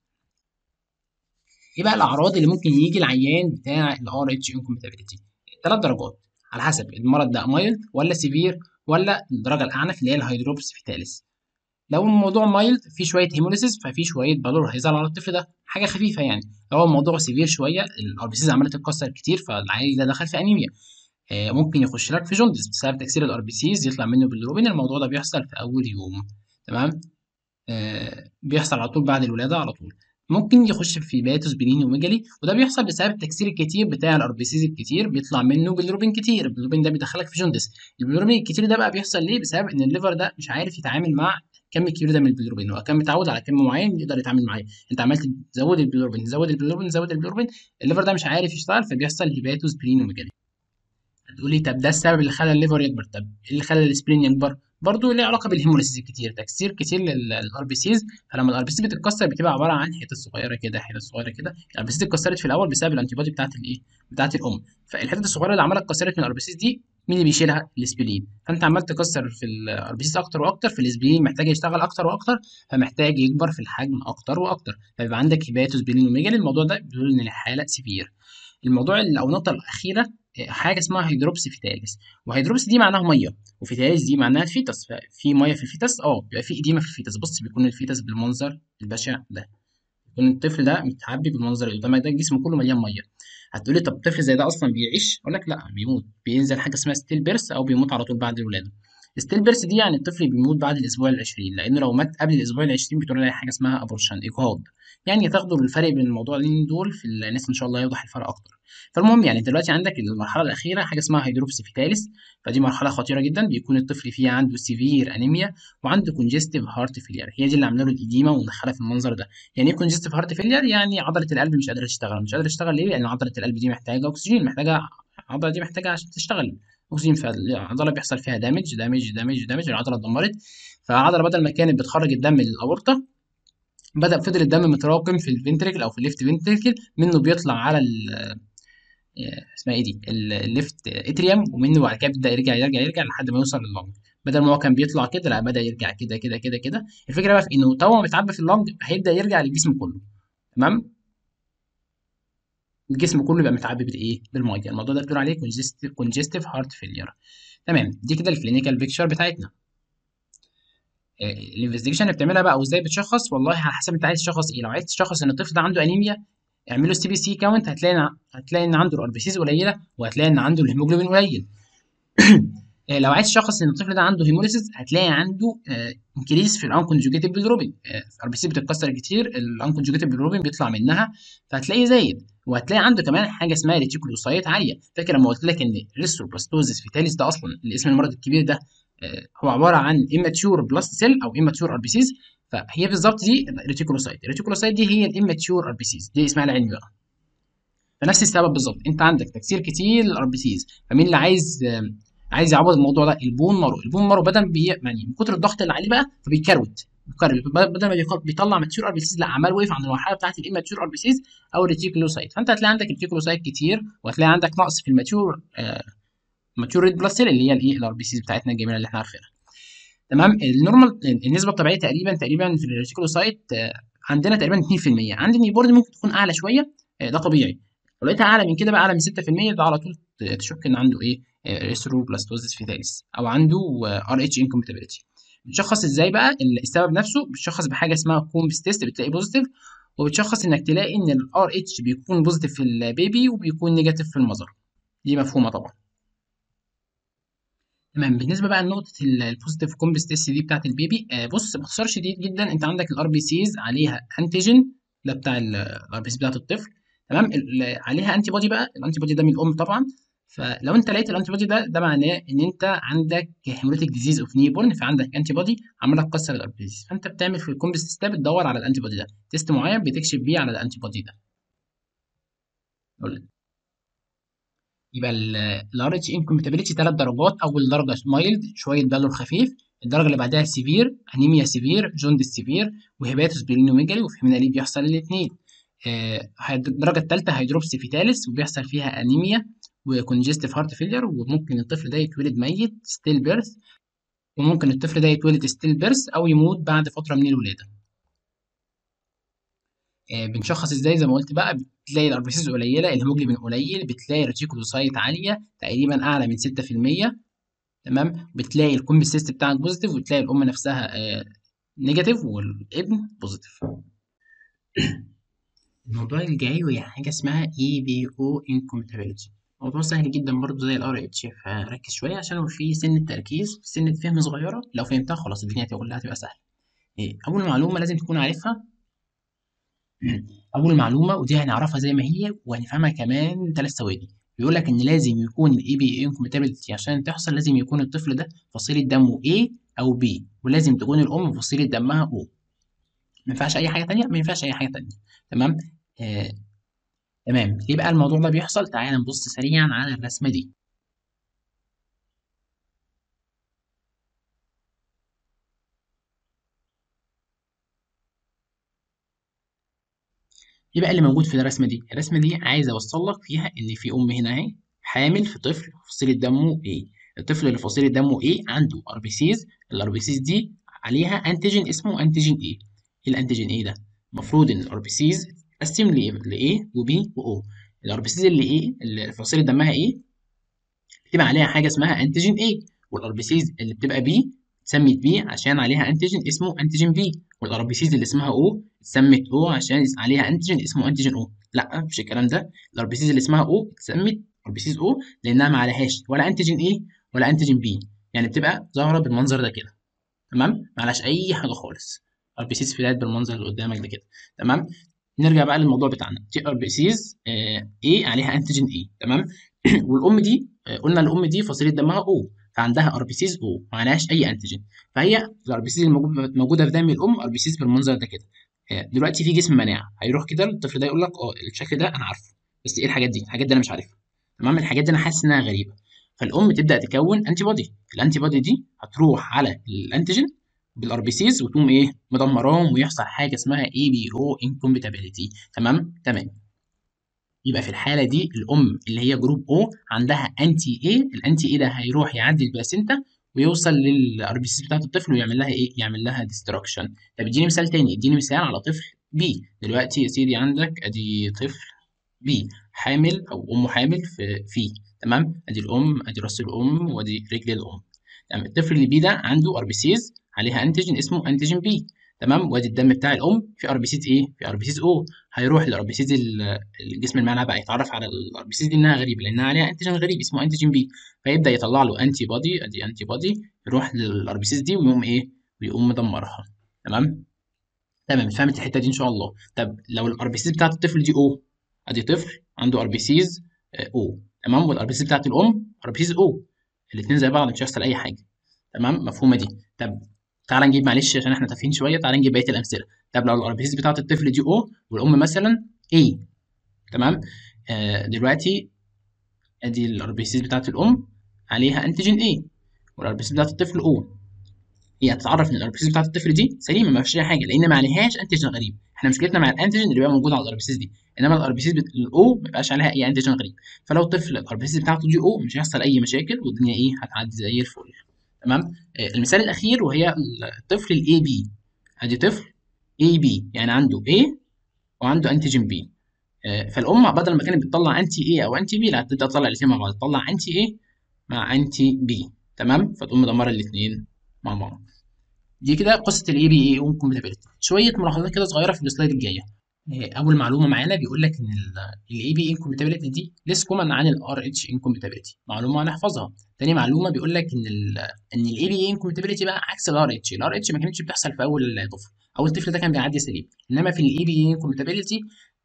ايه بقى الاعراض اللي ممكن يجي العيان بتاع الار اتش انكومباتيبيلتي ثلاث درجات على حسب المرض ده مايلد ولا سيفير ولا الدرجه الاعنف اللي هي الهيدروبس فيتاليس لو الموضوع مايلد في شويه هيموليسيس ففي شويه بالور هيظهر على الطفل ده حاجه خفيفه يعني لو الموضوع سيفير شويه الار بي سيز عماله تتكسر كتير فالعيل ده دخل في انيميا آه ممكن يخش لك في جوندس بسبب تكسير الار بي سيز يطلع منه بالروبين الموضوع ده بيحصل في اول يوم تمام آه بيحصل على طول بعد الولاده على طول ممكن يخش في بياتوس بنين وميجالي وده بيحصل بسبب التكسير الكتير بتاع الار بي سيز الكتير بيطلع منه بالروبين كتير البيلروبين ده بيدخلك في جوندس البيلروبين الكتير ده بقى بيحصل ليه بسبب ان الليفر ده مش عارف يتعامل مع كم كبير ده من البيلروبين هو كان متعود على كم معين يقدر يتعامل معاه انت عمال تزود البيلروبين تزود البيلروبين تزود البيلروبين الليفر ده مش عارف يشتغل فبيحصل هيباتوس بنين وميجالي هتقول لي طب ده السبب اللي خلى الليفر يكبر طب ايه اللي خلى السبرين يكبر برضه ليه علاقه بالهيموليسيس الكتير تكسير كتير للار بي سيز فلما الار بي سي بتتكسر بتبقى عباره عن حتت صغيره كده حتت صغيره كده الار بي سي اتكسرت في الاول بسبب الانتي بودي بتاعت الايه بتاعت الام فالحتت الصغيره اللي عماله اتكسرت من الار بي سيز دي مين اللي بيشيلها الاسبلين فانت عمال تكسر في الار بي سيز اكتر واكتر فالاسبلين محتاج يشتغل اكتر واكتر فمحتاج يكبر في الحجم اكتر واكتر فيبقى عندك هيباتوس بيلين وميجالي الموضوع ده بيقول ان الحاله سيفير الموضوع او النقطه الاخيره حاجه اسمها هيدروبس فيتاليس وهيدروبس دي معناها ميه وفيتاليس دي معناها فيتس ففي ميه في الفيتس اه بيبقى في اديمه في الفيتس بص بيكون الفيتس بالمنظر البشع ده يكون الطفل ده متعبي بالمنظر اللي قدامك ده جسمه كله مليان ميه هتقولي طب طفل زي ده اصلا بيعيش اقول لك لا بيموت بينزل حاجه اسمها ستيل بيرس او بيموت على طول بعد الولاده ستيل بيرس دي يعني الطفل بيموت بعد الاسبوع ال20 لانه لو مات قبل الاسبوع ال20 بتقول عليه حاجه اسمها ابورشن اجهاض يعني تاخدوا الفرق بين الموضوعين دول في الناس ان شاء الله يوضح الفرق اكتر فالمهم يعني دلوقتي عندك المرحله الاخيره حاجه اسمها هيدروبسي فيتاليس فدي مرحله خطيره جدا بيكون الطفل فيها عنده سيفير انيميا وعنده كونجستيف هارت فيلير هي دي اللي عامله له الاديمه ومدخلها في المنظر ده يعني ايه كونجستيف هارت فيلير يعني عضله القلب مش قادره تشتغل مش قادره تشتغل ليه لان عضله القلب دي محتاجه اكسجين محتاجه العضله دي محتاجه عشان تشتغل اكسجين فالعضله بيحصل فيها دامج دامج دامج دامج العضله اتدمرت فالعضله بدل ما كانت بتخرج الدم للاورطه بدا فضل الدم متراكم في الفنتريكل او في الليفت فنتريكل منه بيطلع على اسمها ايه دي الليفت اتريوم ومنه بعد كده بيبدا يرجع يرجع يرجع لحد ما يوصل لللنج بدل ما هو كان بيطلع كده لا بدا يرجع كده كده كده كده الفكره بقى في انه طالما متعبي في اللنج هيبدا يرجع للجسم كله تمام الجسم كله يبقى متعبي بالايه بالميه الموضوع ده بتقول عليه كونجستيف هارت فيلير تمام دي كده الكلينيكال بيكتشر بتاعتنا الانفستيجيشن اللي بتعملها بقى وازاي بتشخص والله على حسب انت عايز تشخص ايه لو عايز تشخص ان الطفل ده عنده انيميا اعملوا السي بي سي كاونت هتلاقي هتلاقي ان عنده الار بي سيز قليله وهتلاقي ان عنده الهيموجلوبين قليل لو عايز تشخص ان الطفل ده عنده هيموليسيس هتلاقي عنده انكريز في الانكونجوجيتيف بالروبين الار بي سي بتتكسر كتير الانكونجوجيتيف بالروبين بيطلع منها فهتلاقيه زايد وهتلاقي عنده كمان حاجه اسمها ريتيكولوسايت عاليه فاكر لما قلت لك ان ريستروبلاستوزيس فيتاليس ده اصلا الاسم المرض الكبير ده هو عباره عن immature بلاست سيل او immature ار بي سيز فهي بالظبط دي الريتيكولوسايت الريتيكولوسايت دي هي الاماتشور ار بي سيز دي اسمها العلمي بقى فنفس السبب بالظبط انت عندك تكسير كتير للار بي سيز فمين اللي عايز عايز يعوض الموضوع ده البون مارو البون مارو بدل بي يعني من كتر الضغط اللي عليه بقى فبيكروت بدل ما بيطلع ماتشور ار بي سيز لا عمال وقف عند المرحله بتاعت الاماتشور ار بي سيز او الريتيكولوسايت فانت هتلاقي عندك الريتيكولوسايت كتير وهتلاقي عندك نقص في الماتشور آه ماتشور ريد بلس سيل اللي هي الايه الار بي سيز بتاعتنا الجميله اللي احنا عارفينها تمام النورمال النسبه الطبيعيه تقريبا تقريبا في الريتيكولوسايت آه عندنا تقريبا 2% عند النيوبورن ممكن تكون اعلى شويه آه ده طبيعي لو لقيتها اعلى من كده بقى اعلى من 6% ده على طول تشك ان عنده ايه ريثروبلاستوزيس فيتاليس او عنده ار اتش انكومباتيبيليتي بتشخص ازاي بقى السبب نفسه بتشخص بحاجه اسمها كومبس تيست بتلاقي بوزيتيف وبتشخص انك تلاقي ان الار اتش بيكون بوزيتيف في البيبي وبيكون نيجاتيف في المذر دي مفهومه طبعا تمام بالنسبه بقى لنقطه البوزيتيف كومبس تيست دي بتاعت البيبي آه بص باختصار شديد جدا انت عندك الار بي سيز عليها انتيجين ده بتاع الار بي سي بتاعت الطفل تمام عليها انتي بودي بقى الانتي بودي ده من الام طبعا فلو انت لقيت الانتي بودي ده ده معناه ان انت عندك هيموليتيك ديزيز اوف نيبورن فعندك انتي بودي عماله تكسر الاربيز فانت بتعمل في الكومبس تيست ده بتدور على الانتي بودي ده تيست معين بتكشف بيه على الانتي بودي ده يبقى الار اتش انكومباتيبيليتي ثلاث درجات اول درجه مايلد شويه بالور خفيف الدرجه اللي بعدها سيفير انيميا سيفير جوندس سيفير وهيباتوس بيلينوميجالي وفي مناليب بيحصل الاثنين الدرجه الثالثه هيدروبس فيتاليس وبيحصل فيها انيميا وكونجستيف هارت فيلير وممكن الطفل ده يتولد ميت ستيل بيرث وممكن الطفل ده يتولد ستيل بيرث او يموت بعد فتره من الولاده آه بنشخص ازاي زي ما قلت بقى بتلاقي الاربيسيس قليله الهيموجلوبين قليل بتلاقي الريتيكولوسايت عاليه تقريبا اعلى من 6% تمام بتلاقي الكومبسيست بتاعك بوزيتيف وتلاقي الام نفسها آه نيجاتيف والابن بوزيتيف الموضوع اللي جاي وهي حاجه اسمها اي بي او انكومباتيبيليتي موضوع سهل جدا برضه زي الار اتش فركز شويه عشان هو في سن التركيز في سن فهم صغيره لو فهمتها خلاص الدنيا كلها هتبقى سهله إيه؟ اول معلومه لازم تكون عارفها اول معلومه ودي هنعرفها زي ما هي وهنفهمها كمان ثلاث ثواني بيقول لك ان لازم يكون الاي بي انكومباتيبيليتي عشان تحصل لازم يكون الطفل ده فصيله دمه A او B ولازم تكون الام فصيله دمها O ما ينفعش اي حاجه تانية ما ينفعش اي حاجه تانية تمام آه تمام ليه بقى الموضوع ده بيحصل تعال نبص سريعا على الرسمه دي ايه بقى اللي موجود في الرسمه دي الرسمه دي عايز اوصل لك فيها ان في ام هنا اهي حامل في طفل فصيله دمه ايه الطفل اللي فصيله دمه ايه عنده ار بي سيز الار بي سيز دي عليها انتيجين اسمه انتيجين ايه ايه الانتيجين ايه ده المفروض ان الار بي سيز تقسم ل A و B و O الار بي سيز اللي ايه اللي فصيله دمها ايه بتبقى عليها حاجه اسمها انتيجين A والار بي سيز اللي بتبقى B اتسمت B عشان عليها انتيجين اسمه انتيجين B والار بي سيز اللي اسمها O اتسمت O عشان عليها انتيجين اسمه انتيجين O لا مش الكلام ده الار بي سيز اللي اسمها O اتسمت ار بي سيز O لانها ما عليهاش ولا انتيجين A ولا انتيجين B يعني بتبقى ظاهره بالمنظر ده كده تمام ما عليهاش اي حاجه خالص ار بي سيز فلات بالمنظر اللي قدامك ده كده تمام نرجع بقى للموضوع بتاعنا تي ار بي سيز ايه عليها انتيجين اي تمام والام دي آه قلنا الام دي فصيله دمها او فعندها ار بي سيز او ما عليهاش اي انتيجين فهي الار بي سيز الموجوده في دم الام ار بي سيز بالمنظر ده كده آه دلوقتي في جسم مناعه هيروح كده الطفل ده يقول لك اه الشكل ده انا عارفه بس ايه الحاجات دي الحاجات دي انا مش عارفها تمام الحاجات دي انا حاسس انها غريبه فالام تبدا تكون انتي بودي الانتي بودي دي هتروح على الانتيجين بالار بي سيز وتقوم ايه مدمراهم ويحصل حاجه اسمها اي بي او انكومباتيبيليتي تمام تمام يبقى في الحاله دي الام اللي هي جروب او عندها انتي اي الانتي اي ده هيروح يعدي البلاسينتا ويوصل للار بي سيز بتاعت الطفل ويعمل لها ايه يعمل لها ديستراكشن طب اديني مثال تاني اديني مثال على طفل بي دلوقتي يا سيدي عندك ادي طفل بي حامل او امه حامل في في تمام ادي الام ادي راس الام وادي رجل الام تمام الطفل اللي بي ده عنده ار بي سيز عليها انتيجين اسمه انتيجين بي تمام وادي الدم بتاع الام في ار بي سيز ايه في ار بي سيز او هيروح للار بي سيز الجسم المناعه بقى يتعرف على الار بي سيز دي انها غريبه لانها عليها انتيجين غريب اسمه انتيجين بي فيبدا يطلع له انتي بودي ادي انتي بودي يروح للار بي سيز دي ويقوم ايه ويقوم مدمرها تمام تمام فهمت الحته دي ان شاء الله طب لو الار بي سيز بتاعت الطفل دي او ادي طفل عنده ار بي سيز او تمام والار بي سيز بتاعت الام ار بي سيز او الاثنين زي بعض مش هيحصل اي حاجه تمام مفهومه دي طب تعالى نجيب معلش عشان احنا تافهين شويه تعالى نجيب بقيه الامثله طب لو الار بي سيز بتاعت الطفل دي او والام مثلا اي تمام آه دلوقتي ادي الار بي سيز بتاعت الام عليها انتيجين اي والار بي سيز بتاعت الطفل او هي هتتعرف ان الار بي سيز بتاعت الطفل دي سليمه ما فيش اي حاجه لان ما عليهاش انتيجين غريب احنا مشكلتنا مع الانتيجين اللي بيبقى موجود على الار بي سيز دي انما الار بي سيز الاو ما بيبقاش عليها اي انتيجين غريب فلو الطفل الار بي سيز بتاعته دي او مش هيحصل اي مشاكل والدنيا ايه هتعدي زي الفل تمام آه المثال الاخير وهي الطفل الاي بي ادي طفل اي بي يعني عنده A وعنده انتيجين بي آه فالام بدل ما كانت بتطلع انتي A او انتي بي لا هتبدا تطلع الاثنين مع بعض تطلع انتي A مع انتي بي تمام فتقوم مدمره الاثنين مع بعض دي كده قصه الاي بي اي انكومباتيبلتي شويه ملاحظات كده صغيره في السلايد الجايه اول معلومه معانا بيقول لك ان الاي بي انكومباتيبلتي دي ليس كومن عن الار اتش انكومباتيبلتي معلومه هنحفظها تاني معلومه بيقول لك ان ال ان الاي بي انكومباتيبلتي بقى عكس الار اتش الار اتش ما كانتش بتحصل في اول طفل اول طفل ده كان بيعدي سليم انما في الاي بي انكومباتيبلتي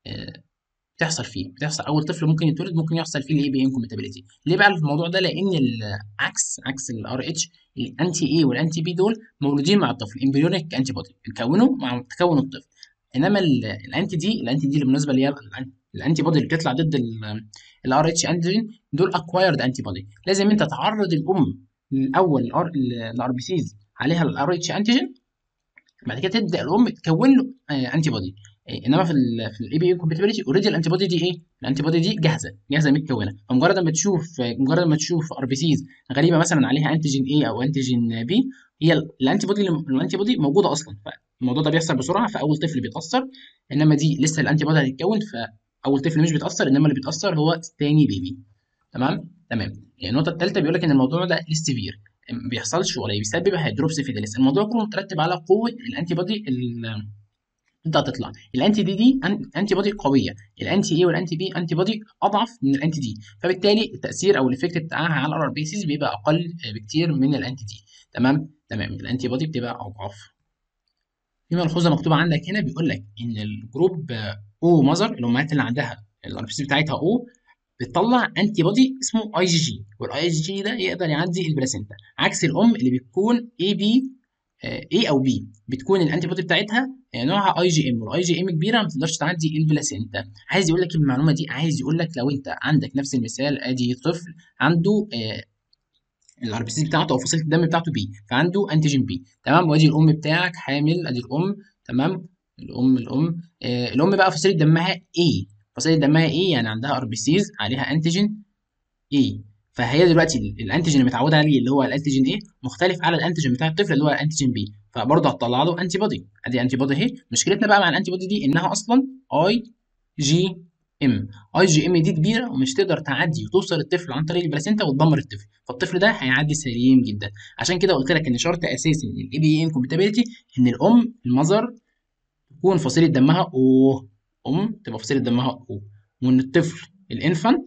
بتحصل فيه بتحصل اول طفل ممكن يتولد ممكن يحصل فيه الاي بي انكومباتيبلتي ليه بقى الموضوع ده لان العكس عكس الار اتش الانتي اي والانتي بي دول مولودين مع الطفل امبريونيك انتي بودي بيتكونوا مع تكون الطفل انما الانتي دي الانتي دي بالمناسبه اللي هي الانتي بودي اللي بتطلع ضد الار اتش انتيجين دول اكوايرد انتي بودي لازم انت تعرض الام الاول الار بي سيز عليها الار اتش انتيجين بعد كده تبدا الام تكون له انتي بودي انما في ال في الاي بي كومباتيبلتي اوريدي الانتي بودي دي ايه؟ الانتي بودي دي جاهزه جاهزه متكونه فمجرد ما تشوف مجرد ما تشوف ار بي سيز غريبه مثلا عليها انتيجين اي او انتيجين بي هي الانتي بودي الانتي بودي موجوده اصلا فالموضوع ده بيحصل بسرعه فاول طفل بيتاثر انما دي لسه الانتي بودي هتتكون فاول طفل مش بيتاثر انما اللي بيتاثر هو الثاني بيبي تمام تمام النقطه الثالثه بيقول لك ان الموضوع ده للسيفير ما بيحصلش ولا بيسبب هيدروبسيفيداليس الموضوع كله مترتب على قوه الانتي بودي تبدا تطلع الانتي دي دي انتي بودي قويه الانتي اي والانتي بي انتي بودي اضعف من الانتي دي فبالتالي التاثير او الايفكت بتاعها على الار بي سيز بيبقى اقل بكتير من الانتي دي تمام تمام الانتي بودي بتبقى اضعف في ملحوظه مكتوبه عندك هنا بيقول لك ان الجروب او ماذر الامهات اللي عندها الار بي سي بتاعتها او بتطلع انتي بودي اسمه اي جي جي والاي جي جي ده يقدر يعدي البلاسينتا عكس الام اللي بتكون اي بي اي او بي بتكون الانتي بودي بتاعتها نوعها اي جي ام والاي جي ام كبيره ما تقدرش تعدي البلاسينتا عايز يقول لك المعلومه دي عايز يقول لك لو انت عندك نفس المثال ادي طفل عنده الار بي سي بتاعته او فصيله الدم بتاعته بي فعنده انتيجين بي تمام وادي الام بتاعك حامل ادي الام تمام الام الام آه الام بقى فصيله دمها اي فصيله دمها اي يعني عندها ار بي سيز عليها انتيجين اي فهي دلوقتي الانتيجين اللي متعوده عليه اللي هو الانتيجين ايه مختلف على الانتيجين بتاع الطفل اللي هو الانتيجين بي فبرضه هتطلع له انتي بودي ادي انتي بودي اهي مشكلتنا بقى مع الانتي بودي دي انها اصلا اي جي ام اي جي ام دي كبيره ومش تقدر تعدي وتوصل للطفل عن طريق البلاسينتا وتدمر الطفل فالطفل ده هيعدي سليم جدا عشان كده قلت لك ان شرط اساسي من الاي بي انكومباتيبلتي ان الام المذر تكون فصيله دمها او ام تبقى فصيله دمها او وان الطفل الانفانت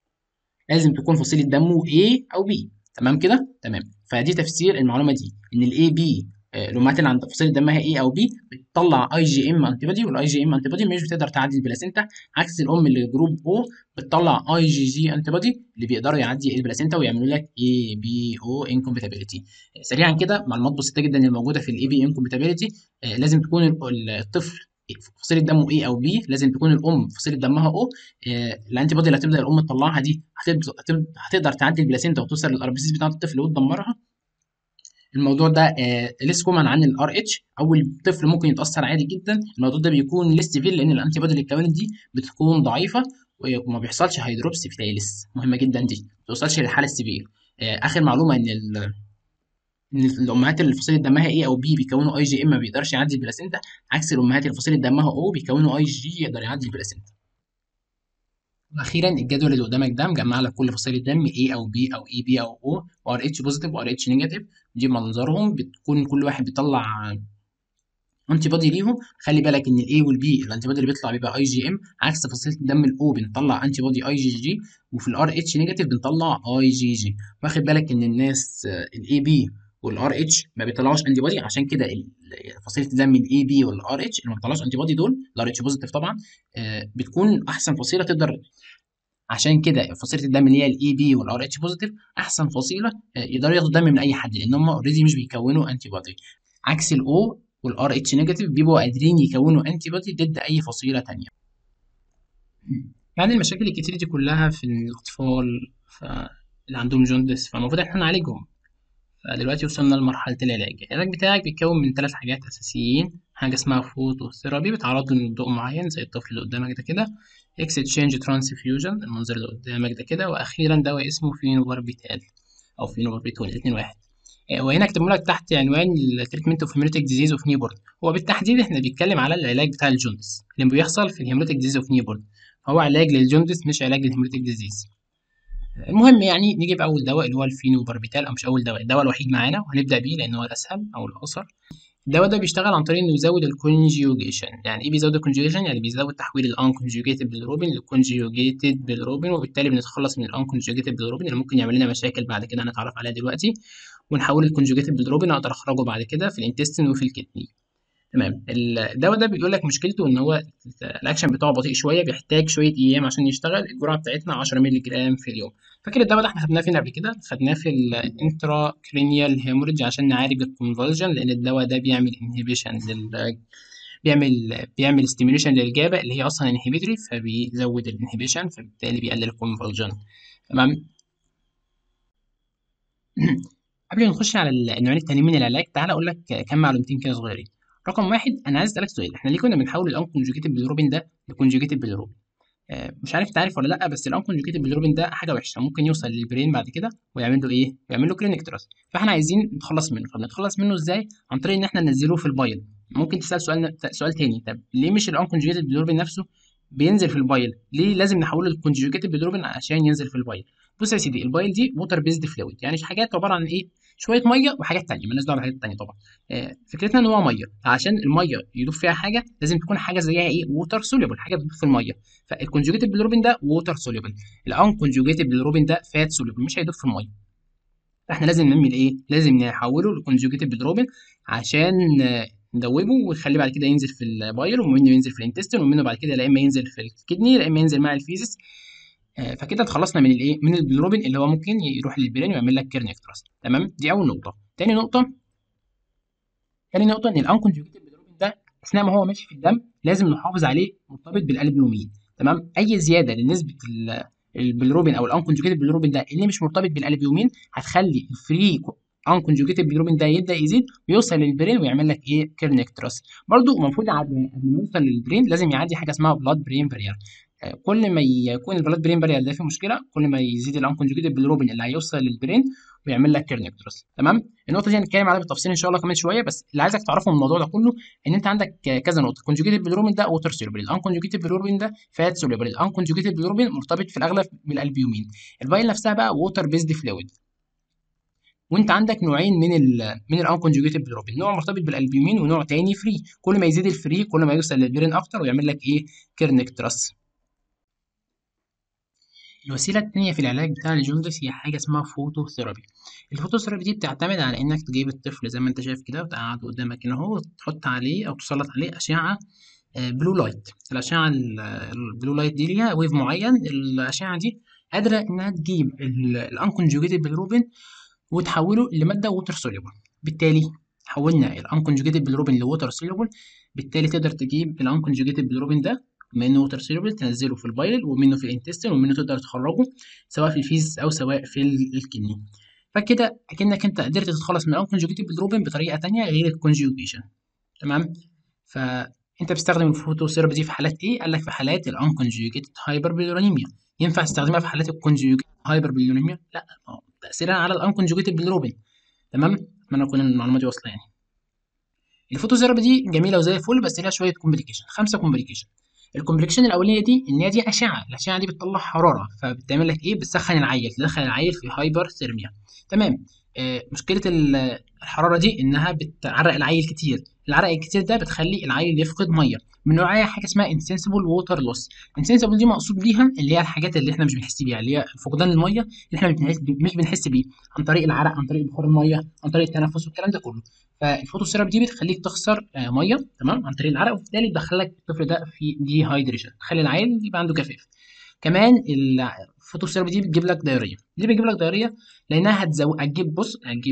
لازم تكون فصيله دمه A او B تمام كده تمام فدي تفسير المعلومه دي ان الاي بي الامهات اللي عند فصيله دمها A او B بتطلع اي جي ام انتي بودي والاي جي ام انتي بودي مش بتقدر تعدي البلاسينتا عكس الام اللي جروب او بتطلع اي جي جي انتي بودي اللي بيقدروا يعدي البلاسينتا ويعملوا لك اي بي او انكومباتيبلتي سريعا كده معلومات بسيطه جدا الموجوده في الاي بي انكومباتيبلتي لازم تكون الطفل فصيله دمه A او B لازم تكون الام فصيله دمها O آه الانتي بودي اللي هتبدا الام تطلعها دي هتقدر تعدي البلاسينتا وتوصل للار بي سي بتاعت الطفل وتدمرها الموضوع ده آه ليس كومن عن الار اتش اول طفل ممكن يتاثر عادي جدا الموضوع ده بيكون ليس سيفير لان الانتي بودي اللي اتكونت دي بتكون ضعيفه وما بيحصلش هيدروبسيفيتاليس مهمه جدا دي ما توصلش للحاله السيفير آه اخر معلومه ان ان الامهات اللي فصيله دمها اي او بي بيكونوا اي جي ام ما بيقدرش يعدي البلاسينتا عكس الامهات اللي فصيله دمها او بيكونوا اي جي يقدر يعدي البلاسينتا واخيرا الجدول اللي قدامك ده مجمع لك كل فصيله دم A او B او اي بي او O وار اتش بوزيتيف وار اتش نيجاتيف دي منظرهم بتكون كل واحد بيطلع انتي بودي ليهم خلي بالك ان الاي والبي الانتي بودي اللي بيطلع بيبقى اي جي ام عكس فصيله الدم الاو بنطلع انتي بودي اي جي جي وفي الار اتش نيجاتيف بنطلع اي جي جي واخد بالك ان الناس الاي بي والار اتش ما بيطلعوش انتي بودي عشان كده فصيله الدم الاي بي والار اتش اللي ما بيطلعوش انتي بودي دول الار اتش بوزيتيف طبعا آه بتكون احسن فصيله تقدر عشان كده فصيله الدم اللي هي الاي بي والار اتش بوزيتيف احسن فصيله يقدروا ياخدوا دم من اي حد لان هم اوريدي مش بيكونوا انتي بودي عكس الاو والار اتش نيجاتيف بيبقوا قادرين يكونوا انتي بودي ضد اي فصيله تانية يعني المشاكل الكتير دي كلها في الاطفال اللي عندهم جوندس فالمفروض احنا نعالجهم فدلوقتي وصلنا لمرحلة العلاج العلاج بتاعك بيتكون من ثلاث حاجات أساسيين حاجة اسمها فوتوثيرابي بتعرض لضوء معين زي الطفل اللي قدامك ده كده اكستشينج ترانسفيوجن المنظر اللي قدامك ده كده وأخيرا دواء اسمه فينوباربيتال أو فينوباربيتول الاتنين واحد وهنا اكتبوا لك تحت عنوان التريتمنت اوف هيموليتيك ديزيز اوف نيوبورن هو بالتحديد احنا بنتكلم على العلاج بتاع الجوندس اللي بيحصل في الهيموليتيك ديزيز اوف نيوبورن هو علاج للجوندس مش علاج للهيموليتيك ديزيز المهم يعني نيجي باول دواء اللي هو الفينوباربيتال او مش اول دواء الدواء الوحيد معانا وهنبدا بيه لان هو الاسهل او الاقصر الدواء ده بيشتغل عن طريق انه يزود الكونجيوجيشن يعني ايه بيزود الكونجيوجيشن يعني بيزود تحويل الانكونجيوجيتد بالروبين للكونجيوجيتد بالروبين وبالتالي بنتخلص من الانكونجيوجيتد بالروبين اللي ممكن يعمل لنا مشاكل بعد كده هنتعرف عليها دلوقتي ونحول الكونجيوجيتد بالروبين اقدر اخرجه بعد كده في الانتستين وفي الكدني تمام الدواء ده بيقول لك مشكلته ان هو الاكشن بتاعه بطيء شويه بيحتاج شويه ايام عشان يشتغل الجرعه بتاعتنا 10 مللي جرام في اليوم فاكر الدواء ده احنا خدناه فين قبل كده خدناه في الانترا كرينيال هيموريدج عشان نعالج الكونفولجن لان الدواء ده بيعمل انهبيشن لل بيعمل بيعمل ستيميوليشن للجابا اللي هي اصلا انهبيتوري فبيزود الانهبيشن فبالتالي بيقلل الكونفولجن تمام قبل ما نخش على النوعين التانيين من العلاج تعال اقول لك كام معلومتين كده صغيرين رقم واحد انا عايز اسالك سؤال احنا ليه كنا بنحول الانكونجوجيتد بالروبين ده لكونجوجيتد بالروبين آه مش عارف انت عارف ولا لا بس الانكونجوجيتد بالروبين ده حاجه وحشه ممكن يوصل للبرين بعد كده ويعمل له ايه ويعمل له كلينيك تراس فاحنا عايزين نتخلص منه فبنتخلص منه ازاي عن طريق ان احنا ننزله في البايل ممكن تسال سؤال سؤال تاني طب ليه مش الانكونجوجيتد بالروبين نفسه بينزل في البايل ليه لازم نحوله للكونجوجيتد بالروبين عشان ينزل في البايل بص يا سيدي البايل دي ووتر بيزد فلويد يعني حاجات عباره عن ايه شويه ميه وحاجات تانية مالناش دعوه بالحاجات التانية طبعا آه فكرتنا ان هو ميه عشان الميه يدوب فيها حاجه لازم تكون حاجه زيها ايه ووتر سوليبل حاجه بتدوب في الميه فالكونجوجيتد بالروبين ده ووتر سوليبل الانكونجوجيتد بالروبين ده فات سوليبل مش هيدوب في الميه فاحنا لازم نعمل ايه لازم نحوله لكونجوجيتد بالروبين عشان ندوبه ونخليه بعد كده ينزل في البايل ومنه ينزل في الانتستين ومنه بعد كده لا اما ينزل في الكدني لا اما ينزل مع الفيزيس فكده اتخلصنا من الايه من البيلروبين اللي هو ممكن يروح للبرين ويعمل لك كيرنيكتراس تمام دي اول نقطه تاني نقطه تاني نقطه ان الانكونجوجيتد بيلروبين ده اثناء ما هو ماشي في الدم لازم نحافظ عليه مرتبط بالالبومين تمام اي زياده لنسبه البيلروبين او الانكونجوجيتد بيلروبين ده اللي مش مرتبط بالالبومين هتخلي الفري انكونجوجيتد بيلروبين ده يبدا يزيد ويوصل للبرين ويعمل لك ايه كيرنيكتراس برضو المفروض قبل ما يوصل للبرين لازم يعدي حاجه اسمها بلاد برين بارير كل ما يكون البلاد برين بارير ده فيه مشكله كل ما يزيد الانكونجوجيتد بالروبين اللي هيوصل للبرين ويعمل لك كيرنيكتروس تمام النقطه دي هنتكلم عليها بالتفصيل ان شاء الله كمان شويه بس اللي عايزك تعرفه من الموضوع ده كله ان انت عندك كذا نقطه الكونجوجيتد بالروبين ده ووتر سوليبل الانكونجوجيتد بالروبين ده فات سوليبل الانكونجوجيتد بالروبين مرتبط في الاغلب بالالبيومين الفايل نفسها بقى ووتر بيزد فلويد وانت عندك نوعين من ال من الانكونجوجيتد بالروبين نوع مرتبط بالالبيومين ونوع تاني فري كل ما يزيد الفري كل ما يوصل للبرين اكتر ويعمل لك ايه كيرنيكتراس الوسيلة التانية في العلاج بتاع الجوندس هي حاجة اسمها فوتوثيرابي الفوتوثيرابي دي بتعتمد على انك تجيب الطفل زي ما انت شايف كده وتقعده قدامك هنا اهو وتحط عليه او تسلط عليه اشعة بلو لايت الاشعة البلو لايت دي ليها ويف معين الاشعة دي قادرة انها تجيب الانكونجوجيتد بالروبين وتحوله لمادة ووتر سوليبل بالتالي حولنا الانكونجوجيتد بالروبين لووتر سوليبل بالتالي تقدر تجيب الانكونجوجيتد بالروبين ده منه ووتر سوليبل تنزله في البايل ومنه في الانتستين ومنه تقدر تخرجه سواء في الفيز او سواء في الكدني فكده اكنك انت قدرت تتخلص من الانكونجوجيتد بالروبين بطريقه تانية غير الكونجوجيشن تمام فانت بتستخدم الفوتوثيرابي دي في حالات ايه قال لك في حالات الانكونجوجيتد هايبربيلورينيميا ينفع تستخدمها في حالات الكونجوجيتد هايبربيلورينيميا لا تاثيرها على الانكونجوجيتد بالروبين تمام اتمنى تكون المعلومه دي واصله يعني الفوتوثيرابي دي جميله وزي الفل بس ليها شويه كومبليكيشن خمسه كومبليكيشن الكومبليكيشن الاولانيه دي ان هي دي اشعه الاشعه دي بتطلع حراره فبتعمل لك ايه بتسخن العيل تدخل العيل في هايبر ثيرميا تمام آه مشكله الحراره دي انها بتعرق العيل كتير العرق الكتير ده بتخلي العيل يفقد ميه من نوعيه حاجه اسمها انسنسبل ووتر لوس انسنسبل دي مقصود بيها اللي هي الحاجات اللي احنا مش بنحس بيها اللي هي فقدان الميه اللي احنا مش بنحس بيه عن طريق العرق عن طريق بخار الميه عن طريق التنفس والكلام ده كله فالفوتوثيرابي دي بتخليك تخسر آه ميه تمام عن طريق العرق وبالتالي تدخلك الطفل ده في دي هايدريشن تخلي العيل يبقى عنده جفاف كمان الفوتوثيرابي دي بتجيب لك دايريه ليه بتجيب لك دايريه لانها هتزود هتجيب بص هتجيب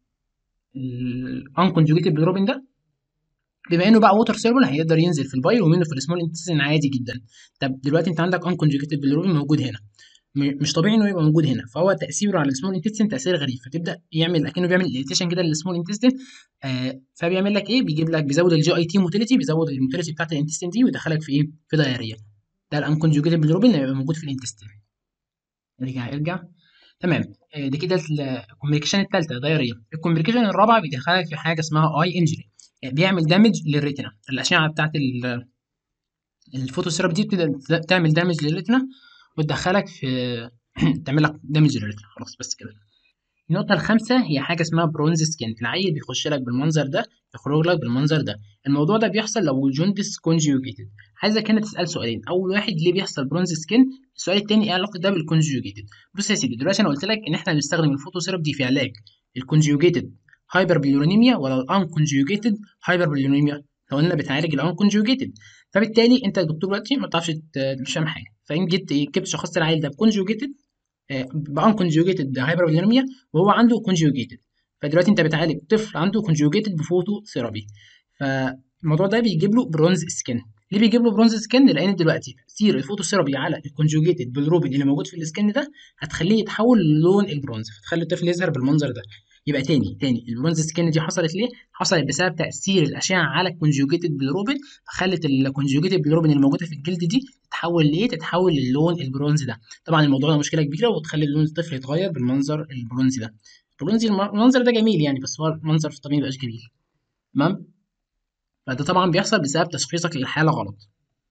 الانكونجوجيتد بالروبين ده بما انه بقى ووتر سيربل هيقدر ينزل في البايل ومنه في السمول انتستين عادي جدا طب دلوقتي انت عندك انكونجوجيتد بالروبين موجود هنا مش طبيعي انه يبقى موجود هنا فهو تاثيره على السمول انتستين تاثير غريب فتبدا يعمل اكنه بيعمل اريتيشن كده للسمول انتستين آه فبيعمل لك ايه بيجيب لك بيزود الجي اي تي موتيليتي بيزود الموتيليتي بتاعت الانتستين دي ويدخلك في ايه في دايريه ده الانكونجوجيتد بالروبين اللي بيبقى موجود في الانتستين ارجع ارجع تمام آه دي كده الكومبليكيشن الثالثه دايريا الكومبليكيشن الرابعه بيدخلك في حاجه اسمها اي انجري بيعمل دامج للريتنا الاشعه بتاعت الفوتوثيرابي دي بتبدا تعمل دامج للريتنا وتدخلك في تعمل لك دامج للريتنا خلاص بس كده النقطة الخامسة هي حاجة اسمها برونز سكين العيل بيخش لك بالمنظر ده يخرج لك بالمنظر ده الموضوع ده بيحصل لو جوندس كونجيوجيتد عايزك هنا تسأل سؤالين أول واحد ليه بيحصل برونز سكين السؤال التاني ايه علاقة ده بالكونجيوجيتد بص يا سيدي دلوقتي أنا قلت لك إن إحنا بنستخدم الفوتوثيرابي دي في علاج الكونجيوجيتد هايبر بليورينيميا ولا الان كونجيوجيتد هايبر بليورينيميا لو قلنا بتعالج الان كونجيوجيتد فبالتالي انت الدكتور دلوقتي ما تعرفش مش فاهم حاجه فان جيت جبت شخصت العيل ده بكونجوجيتد بان كونجوجيتد هايبرولينيميا وهو عنده كونجوجيتد فدلوقتي انت بتعالج طفل عنده كونجوجيتد بفوتو ثيرابي فالموضوع ده بيجيب له برونز سكين ليه بيجيب له برونز سكين لان دلوقتي تاثير الفوتو ثيرابي على الكونجوجيتد بالروبين اللي موجود في السكين ده هتخليه يتحول للون البرونز فتخلي الطفل يظهر بالمنظر ده يبقى تاني تاني البرونز سكين دي حصلت ليه؟ حصلت بسبب تاثير الاشعه على الكونجوجيتد بالروبين فخلت الكونجوجيتد بالروبين اللي موجوده في الجلد دي تتحول لايه؟ تتحول للون البرونز ده طبعا الموضوع ده مشكله كبيره وتخلي لون الطفل يتغير بالمنظر البرونزي ده البرونزي المنظر ده جميل يعني بس هو المنظر في الطبيعي مبقاش جميل تمام فده طبعا بيحصل بسبب تشخيصك للحاله غلط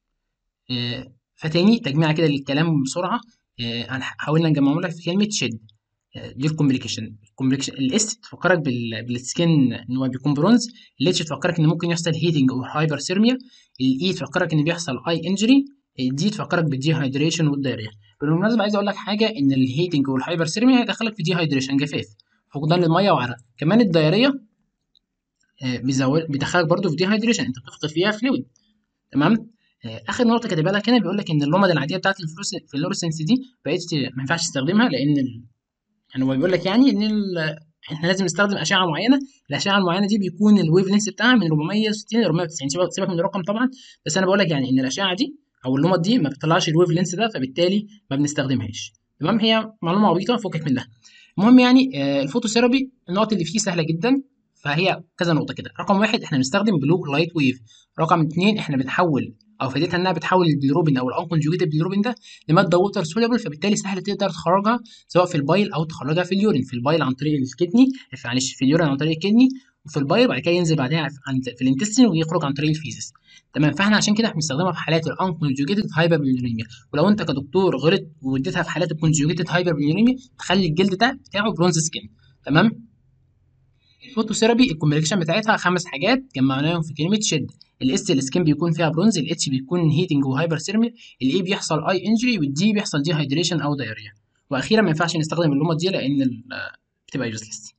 آه فتاني تجميع كده للكلام بسرعه آه حاولنا نجمعه لك في كلمه شد دي الكومبليكيشن الكومبليكيشن الاس تفكرك بالسكين ان هو بيكون برونز الاتش تفكرك ان ممكن يحصل هيتنج او هايبر سيرميا الاي تفكرك ان بيحصل اي انجري الدي تفكرك بالدي هايدريشن والدايريا بالمناسبه عايز اقول لك حاجه ان الهيتنج والهايبر سيرميا هيدخلك في دي هايدريشن جفاف فقدان للميه وعرق كمان الدايريا بيزود بيدخلك برضو في دي هايدريشن انت بتفقد فيها فلويد تمام اخر نقطه كاتبها لك هنا بيقول لك ان اللمض العاديه بتاعت الفلورسنس دي بقيت ما ينفعش تستخدمها لان يعني هو بيقول لك يعني ان احنا لازم نستخدم اشعه معينه الاشعه المعينه دي بيكون الويف لينس بتاعها من 460 ل 490 سيبك من الرقم طبعا بس انا بقول لك يعني ان الاشعه دي او اللمض دي ما بتطلعش الويف لينس ده فبالتالي ما بنستخدمهاش تمام هي معلومه عبيطه فكك منها المهم يعني آه الفوتوثيرابي النقط اللي فيه سهله جدا فهي كذا نقطه كده رقم واحد احنا بنستخدم بلو لايت ويف رقم اثنين احنا بنحول او فائدتها انها بتحول البيلروبين او الانكونجوجيتد بيلروبين ده لماده ووتر سوليبل فبالتالي سهل تقدر تخرجها سواء في البايل او تخرجها في اليورين في البايل عن طريق الكدني معلش في اليورين عن طريق الكدني وفي البايل بعد كده ينزل بعدها في الانتستين ويخرج عن طريق الفيزيس تمام فاحنا عشان كده بنستخدمها في حالات الانكونجوجيتد هايبربليوريميا ولو انت كدكتور غلط واديتها في حالات الكونجوجيتد هايبربليوريميا تخلي الجلد ده بتاعه برونز سكين تمام الفوتوثيرابي الكومبليكيشن بتاعتها خمس حاجات جمعناهم في كلمه شد الاس السكين بيكون فيها برونز الاتش بيكون هيتنج وهايبر سيرميا الاي بيحصل اي انجري والدي بيحصل دي هايدريشن او دايريا واخيرا ما ينفعش نستخدم اللمض دي لان بتبقى يوزلس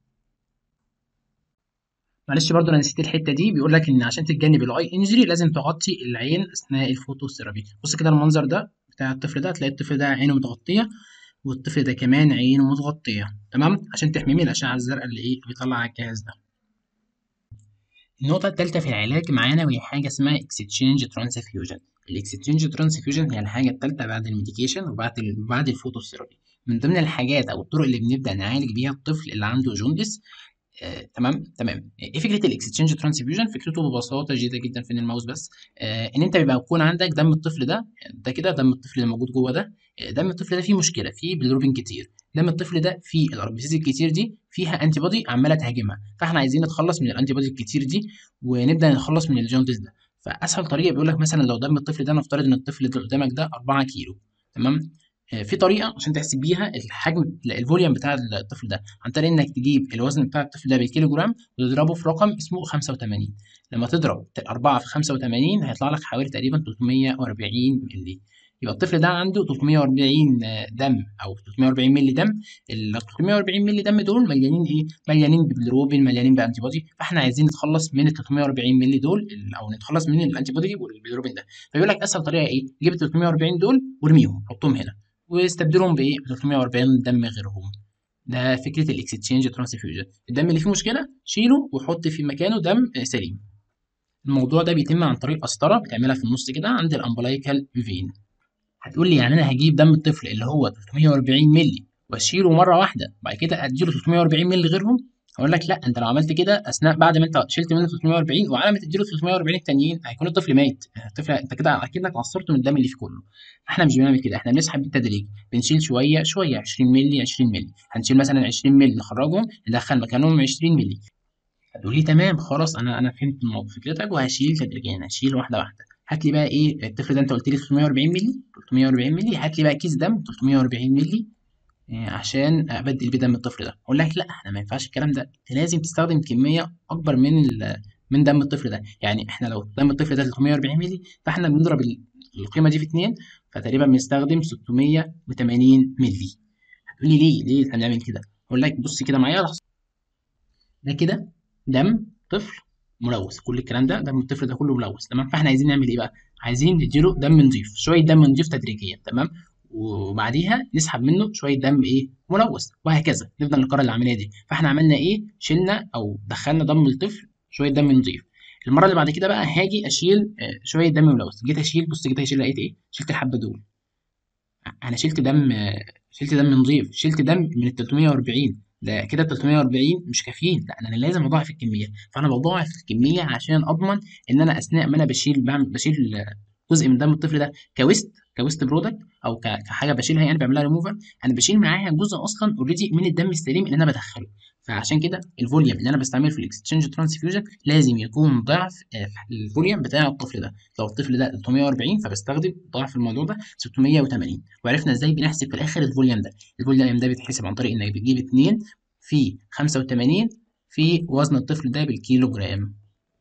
معلش برضو انا نسيت الحته دي بيقول لك ان عشان تتجنب الاي انجري لازم تغطي العين اثناء الفوتوثيرابي بص كده المنظر ده بتاع الطفل ده هتلاقي الطفل ده عينه متغطيه والطفل ده كمان عينه متغطيه تمام عشان تحميه من الاشعه الزرقاء اللي ايه بيطلع على الجهاز ده النقطة الثالثة في العلاج معانا وهي حاجة اسمها اكستشينج ترانسفيوجن الاكستشينج ترانسفيوجن هي الحاجة الثالثة بعد الميديكيشن وبعد بعد الفوتوثيرابي من ضمن الحاجات أو الطرق اللي بنبدأ نعالج بيها الطفل اللي عنده جوندس آه، تمام تمام ايه فكره الاكستشينج ترانسفيوجن فكرته ببساطه جدا جدا فين الماوس بس آه ان انت بيبقى يكون عندك دم الطفل ده ده كده دم الطفل اللي موجود جوه ده دم الطفل ده فيه مشكله فيه بالروبين كتير دم الطفل ده فيه الاربيسيز الكتير دي فيها انتي بودي عماله تهاجمها فاحنا عايزين نتخلص من الانتي بودي الكتير دي ونبدا نتخلص من الجوندس ده فاسهل طريقه بيقول لك مثلا لو دم الطفل ده نفترض ان الطفل اللي قدامك ده 4 كيلو تمام في طريقه عشان تحسب بيها الحجم الفوليوم بتاع الطفل ده عن طريق انك تجيب الوزن بتاع الطفل ده بالكيلو جرام وتضربه في رقم اسمه 85 لما تضرب 4 في 85 هيطلع لك حوالي تقريبا 340 مللي يبقى الطفل ده عنده 340 دم او 340 مللي دم ال 340 مللي دم دول مليانين ايه مليانين بالروبين مليانين بانتي بودي فاحنا عايزين نتخلص من ال 340 مللي دول او نتخلص من الانتي بودي والبيلروبين ده فيقول لك اسهل طريقه ايه جيب ال 340 دول وارميهم حطهم هنا واستبدلهم بايه ب 340 دم غيرهم ده فكره الاكستشينج ترانسفيوجن الدم اللي فيه مشكله شيله وحط في مكانه دم سليم الموضوع ده بيتم عن طريق قسطره بتعملها في النص كده عند الامبلايكال فين هتقول لي يعني انا هجيب دم الطفل اللي هو 340 مللي واشيله مره واحده وبعد كده اديله 340 مللي غيرهم هقول لك لا انت لو عملت كده اثناء بعد ما انت شلت منه 340 وعلى ما تديله 340 التانيين هيكون الطفل ميت الطفل انت كده اكنك عصرته من الدم اللي فيه كله احنا مش بنعمل كده احنا بنسحب بالتدريج بنشيل شويه شويه 20 مللي 20 مللي هنشيل مثلا 20 مللي نخرجهم ندخل مكانهم 20 مللي هتقول لي تمام خلاص انا انا فهمت فكرتك وهشيل تدريجيا هشيل واحده واحده هات لي بقى ايه الطفل ده انت قلت لي 340 مللي 340 مللي هات لي بقى كيس دم 340 مللي عشان ابدل بيه دم الطفل ده اقول لك لا احنا ما ينفعش الكلام ده انت لازم تستخدم كميه اكبر من من دم الطفل ده يعني احنا لو دم الطفل ده 340 مللي فاحنا بنضرب القيمه دي في 2 فتقريبا بنستخدم 680 مللي هتقول لي ليه ليه احنا بنعمل كده اقول لك بص كده معايا لحظه ده كده دم طفل ملوث كل الكلام ده دم الطفل ده كله ملوث تمام فاحنا عايزين نعمل ايه بقى عايزين نديله دم نضيف شويه دم نضيف تدريجيا تمام وبعديها نسحب منه شويه دم ايه ملوث وهكذا نفضل نكرر العمليه دي فاحنا عملنا ايه شلنا او دخلنا دم الطفل شويه دم نضيف المره اللي بعد كده بقى هاجي اشيل شويه دم ملوث جيت اشيل بص جيت اشيل لقيت ايه شلت الحبه دول انا شلت دم شلت دم نضيف شلت دم من ال 340 ده كده 340 مش كافيين لا انا لازم اضاعف الكميه فانا بضاعف الكميه عشان اضمن ان انا اثناء ما انا بشيل بعمل بشيل جزء من دم الطفل ده كويست كويست برودكت او كحاجه بشيلها يعني بعملها ريموفر انا بشيل معاها جزء اصلا اوريدي من الدم السليم اللي انا بدخله فعشان كده الفوليوم اللي انا بستعمله في الاكستشينج ترانسفيوجن لازم يكون ضعف الفوليوم بتاع الطفل ده لو الطفل ده 340 فبستخدم ضعف الموضوع ده 680 وعرفنا ازاي بنحسب في الاخر الفوليوم ده الفوليوم ده بيتحسب عن طريق انك بتجيب 2 في 85 في وزن الطفل ده بالكيلو جرام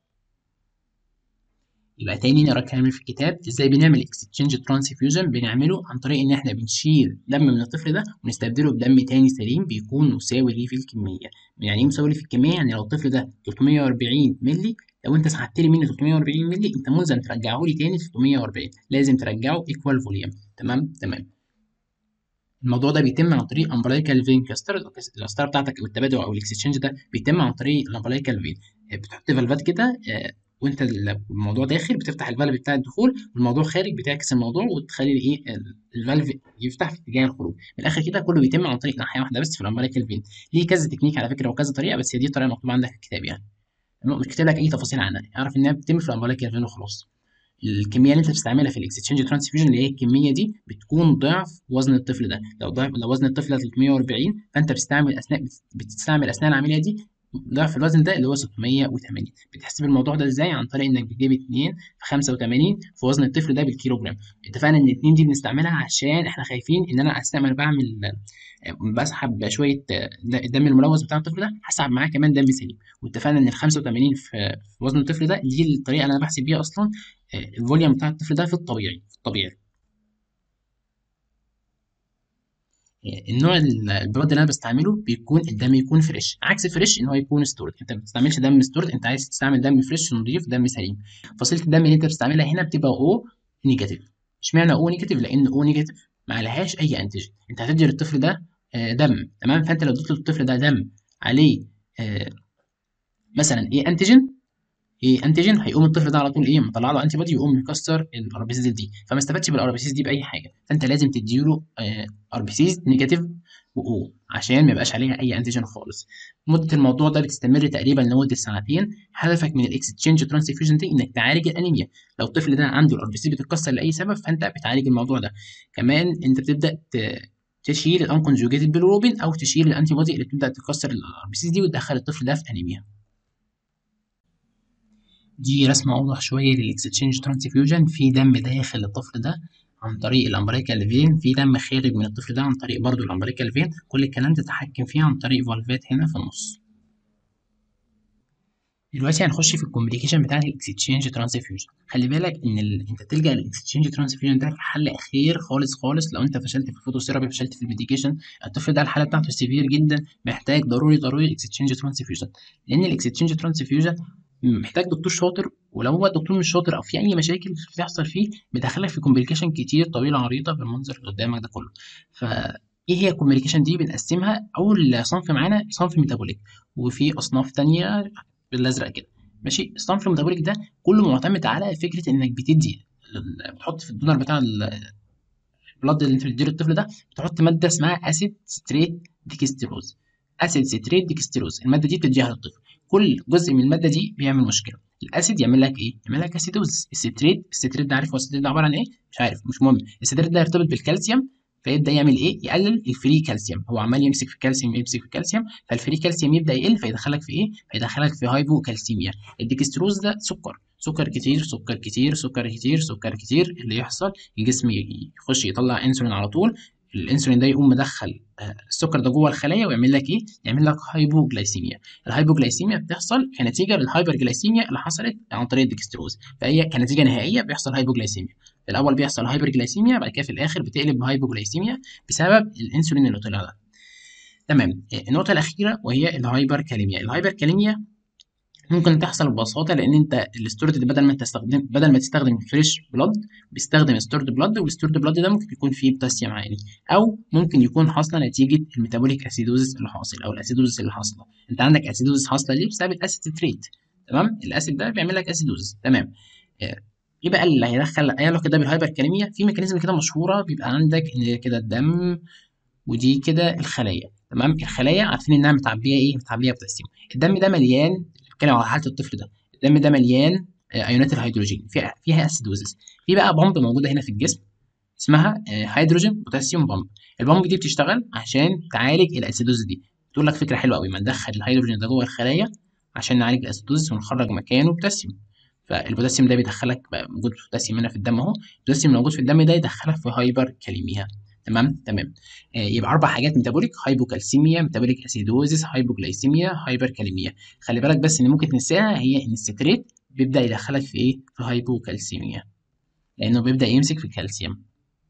يبقى تاني نقرا الكلام في الكتاب ازاي بنعمل اكستشينج ترانسفيوجن بنعمله عن طريق ان احنا بنشيل دم من الطفل ده ونستبدله بدم تاني سليم بيكون مساوي ليه في الكميه يعني ايه مساوي ليه في الكميه يعني لو الطفل ده 340 مللي لو انت سحبت لي منه 340 مللي انت ملزم ترجعه لي تاني 340 لازم ترجعه ايكوال فوليوم تمام تمام الموضوع ده بيتم عن طريق امبلايكال فين كاستر القسطره بتاعتك او التبادل او الاكستشينج ده بيتم عن طريق الامبلايكال فين بتحط فالفات كده وانت الموضوع داخل بتفتح الفالف بتاع الدخول والموضوع خارج بتعكس الموضوع وتخلي ايه الفالف يفتح في اتجاه الخروج من الاخر كده كله بيتم عن طريق ناحيه واحده بس في الامبلايكال فين ليه كذا تكنيك على فكره وكذا طريقه بس هي دي الطريقه المكتوبه عندك في الكتاب يعني مش كاتب لك اي تفاصيل عنها اعرف انها بتتم في الامبلايكال فين وخلاص الكميه اللي انت بتستعملها في الاكستشينج ترانسفيوجن اللي هي الكميه دي بتكون ضعف وزن الطفل ده لو ضعف لو وزن الطفل ده 340 فانت بتستعمل اثناء بتستعمل اثناء العمليه دي ضعف الوزن ده اللي هو 680 بتحسب الموضوع ده ازاي عن طريق انك بتجيب 2 في 85 في وزن الطفل ده بالكيلو جرام اتفقنا ان ال2 دي بنستعملها عشان احنا خايفين ان انا اثناء ما بعمل بسحب شويه الدم الملوث بتاع الطفل ده هسحب معاه كمان دم سليم واتفقنا ان ال 85 في وزن الطفل ده دي الطريقه اللي انا بحسب بيها اصلا الفوليوم بتاع الطفل ده في الطبيعي في الطبيعي النوع البرود اللي انا بستعمله بيكون الدم يكون فريش عكس فريش ان هو يكون ستورد انت ما بتستعملش دم ستورد انت عايز تستعمل دم فريش نضيف دم سليم فصيله الدم اللي انت بتستعملها هنا بتبقى او نيجاتيف اشمعنى او نيجاتيف لان او نيجاتيف ما عليهاش اي انتيجين انت هتدي للطفل ده دم تمام فانت لو اديت للطفل ده دم عليه مثلا ايه انتيجين ايه انتيجين هيقوم الطفل ده على طول ايه مطلع له انتي بودي يقوم مكسر الار بي سيز دي فما استفادش بالار بي سيز دي باي حاجه فانت لازم تديله ار بي سيز نيجاتيف واو عشان ما يبقاش عليها اي انتيجين خالص مده الموضوع ده بتستمر تقريبا لمده سنتين هدفك من الاكستشينج ترانسفيوجن دي انك تعالج الانيميا لو الطفل ده عنده الار بي سيز بتتكسر لاي سبب فانت بتعالج الموضوع ده كمان انت بتبدا تشيل الانكونجوجيتد بالروبين او تشيل الانتي بودي اللي بتبدا تكسر الار بي سيز دي وتدخل الطفل ده في انيميا دي رسمة أوضح شوية للإكستشينج ترانسفيوجن في دم داخل الطفل ده عن طريق الأمبريكال فين في دم خارج من الطفل ده عن طريق برضو الأمبريكال فين كل الكلام تتحكم فيه عن طريق فالفات هنا في النص دلوقتي هنخش في الكومبليكيشن بتاعت الاكستشينج ترانسفيوجن خلي بالك ان ال... انت تلجا للاكستشينج ترانسفيوجن ده حل اخير خالص خالص لو انت فشلت في الفوتوثيرابي فشلت في الميديكيشن الطفل ده الحاله بتاعته سيفير جدا محتاج ضروري ضروري اكستشينج ترانسفيوجن لان الاكستشينج ترانسفيوجن محتاج دكتور شاطر ولو هو الدكتور مش شاطر او في اي مشاكل بتحصل فيه بيدخلك في كومبليكيشن كتير طويله عريضه بالمنظر اللي قدامك ده كله ف ايه هي الكومبليكيشن دي بنقسمها اول صنف معانا صنف ميتابوليك وفي اصناف تانية بالازرق كده ماشي الصنف الميتابوليك ده كله معتمد على فكره انك بتدي بتحط في الدونر بتاع البلد اللي انت بتديله الطفل ده بتحط ماده اسمها اسيد ستريت ديكستيروز اسيد ستريت ديكستيروز الماده دي بتديها للطفل كل جزء من الماده دي بيعمل مشكله الاسيد يعمل لك ايه يعمل لك اسيدوز الستريت الستريت ده عارف هو الستريت ده عباره عن ايه مش عارف مش مهم الستريت ده يرتبط بالكالسيوم فيبدا يعمل ايه يقلل الفري كالسيوم هو عمال يمسك في كالسيوم يمسك في كالسيوم فالفري كالسيوم يبدا يقل فيدخلك في ايه فيدخلك في هايبوكالسيميا الديكستروز ده سكر سكر كتير سكر كتير سكر كتير سكر كتير اللي يحصل الجسم يخش يطلع انسولين على طول الانسولين ده يقوم مدخل السكر ده جوه الخلايا ويعمل لك ايه؟ يعمل لك هايبوجلايسيميا، الهايبوجلايسيميا بتحصل كنتيجه للهايبرجلايسيميا اللي حصلت عن طريق الديكستروز، فهي كنتيجه نهائيه بيحصل هايبوجلايسيميا، في الاول بيحصل هايبرجلايسيميا بعد كده في الاخر بتقلب بهايبوجلايسيميا بسبب الانسولين اللي طلع ده. تمام، النقطه الاخيره وهي الهايبركاليميا، الهايبركاليميا ممكن تحصل ببساطه لان انت الستورد بدل ما تستخدم بدل ما تستخدم فريش بلاد بيستخدم ستورد بلاد والستورد بلاد ده ممكن يكون فيه بوتاسيوم عالي او ممكن يكون حاصله نتيجه الميتابوليك اسيدوزس اللي حاصل او الاسيدوزس اللي حاصله انت عندك اسيدوزس حاصله ليه بسبب الاسيد ستريت تمام الاسيد ده بيعمل لك اسيدوزس تمام ايه بقى اللي هيدخل اي علاقه ده بالهايبركاليميا في ميكانيزم كده مشهوره بيبقى عندك ان كده الدم ودي كده الخلايا تمام الخلايا عارفين انها متعبيه ايه متعبيه بوتاسيوم الدم ده مليان بتكلم على حاله الطفل ده الدم ده مليان ايونات الهيدروجين فيها فيها اسيدوزس في بقى بامب موجوده هنا في الجسم اسمها هيدروجين بوتاسيوم بامب البامب دي بتشتغل عشان تعالج الاسيدوز دي بتقول لك فكره حلوه قوي ما ندخل الهيدروجين ده جوه الخلايا عشان نعالج الاسيدوز ونخرج مكانه بوتاسيوم فالبوتاسيوم ده بيدخلك بقى موجود بوتاسيوم هنا في الدم اهو البوتاسيوم الموجود في الدم ده يدخلك في هايبر كاليميا تمام تمام آه يبقى اربع حاجات ميتابوليك هايبوكالسيميا ميتابوليك اسيدوزيس هايبوجلايسيميا هايبركاليميا خلي بالك بس ان ممكن تنساها هي ان الستريت بيبدا يدخلك في ايه في هايبوكالسيميا لانه بيبدا يمسك في الكالسيوم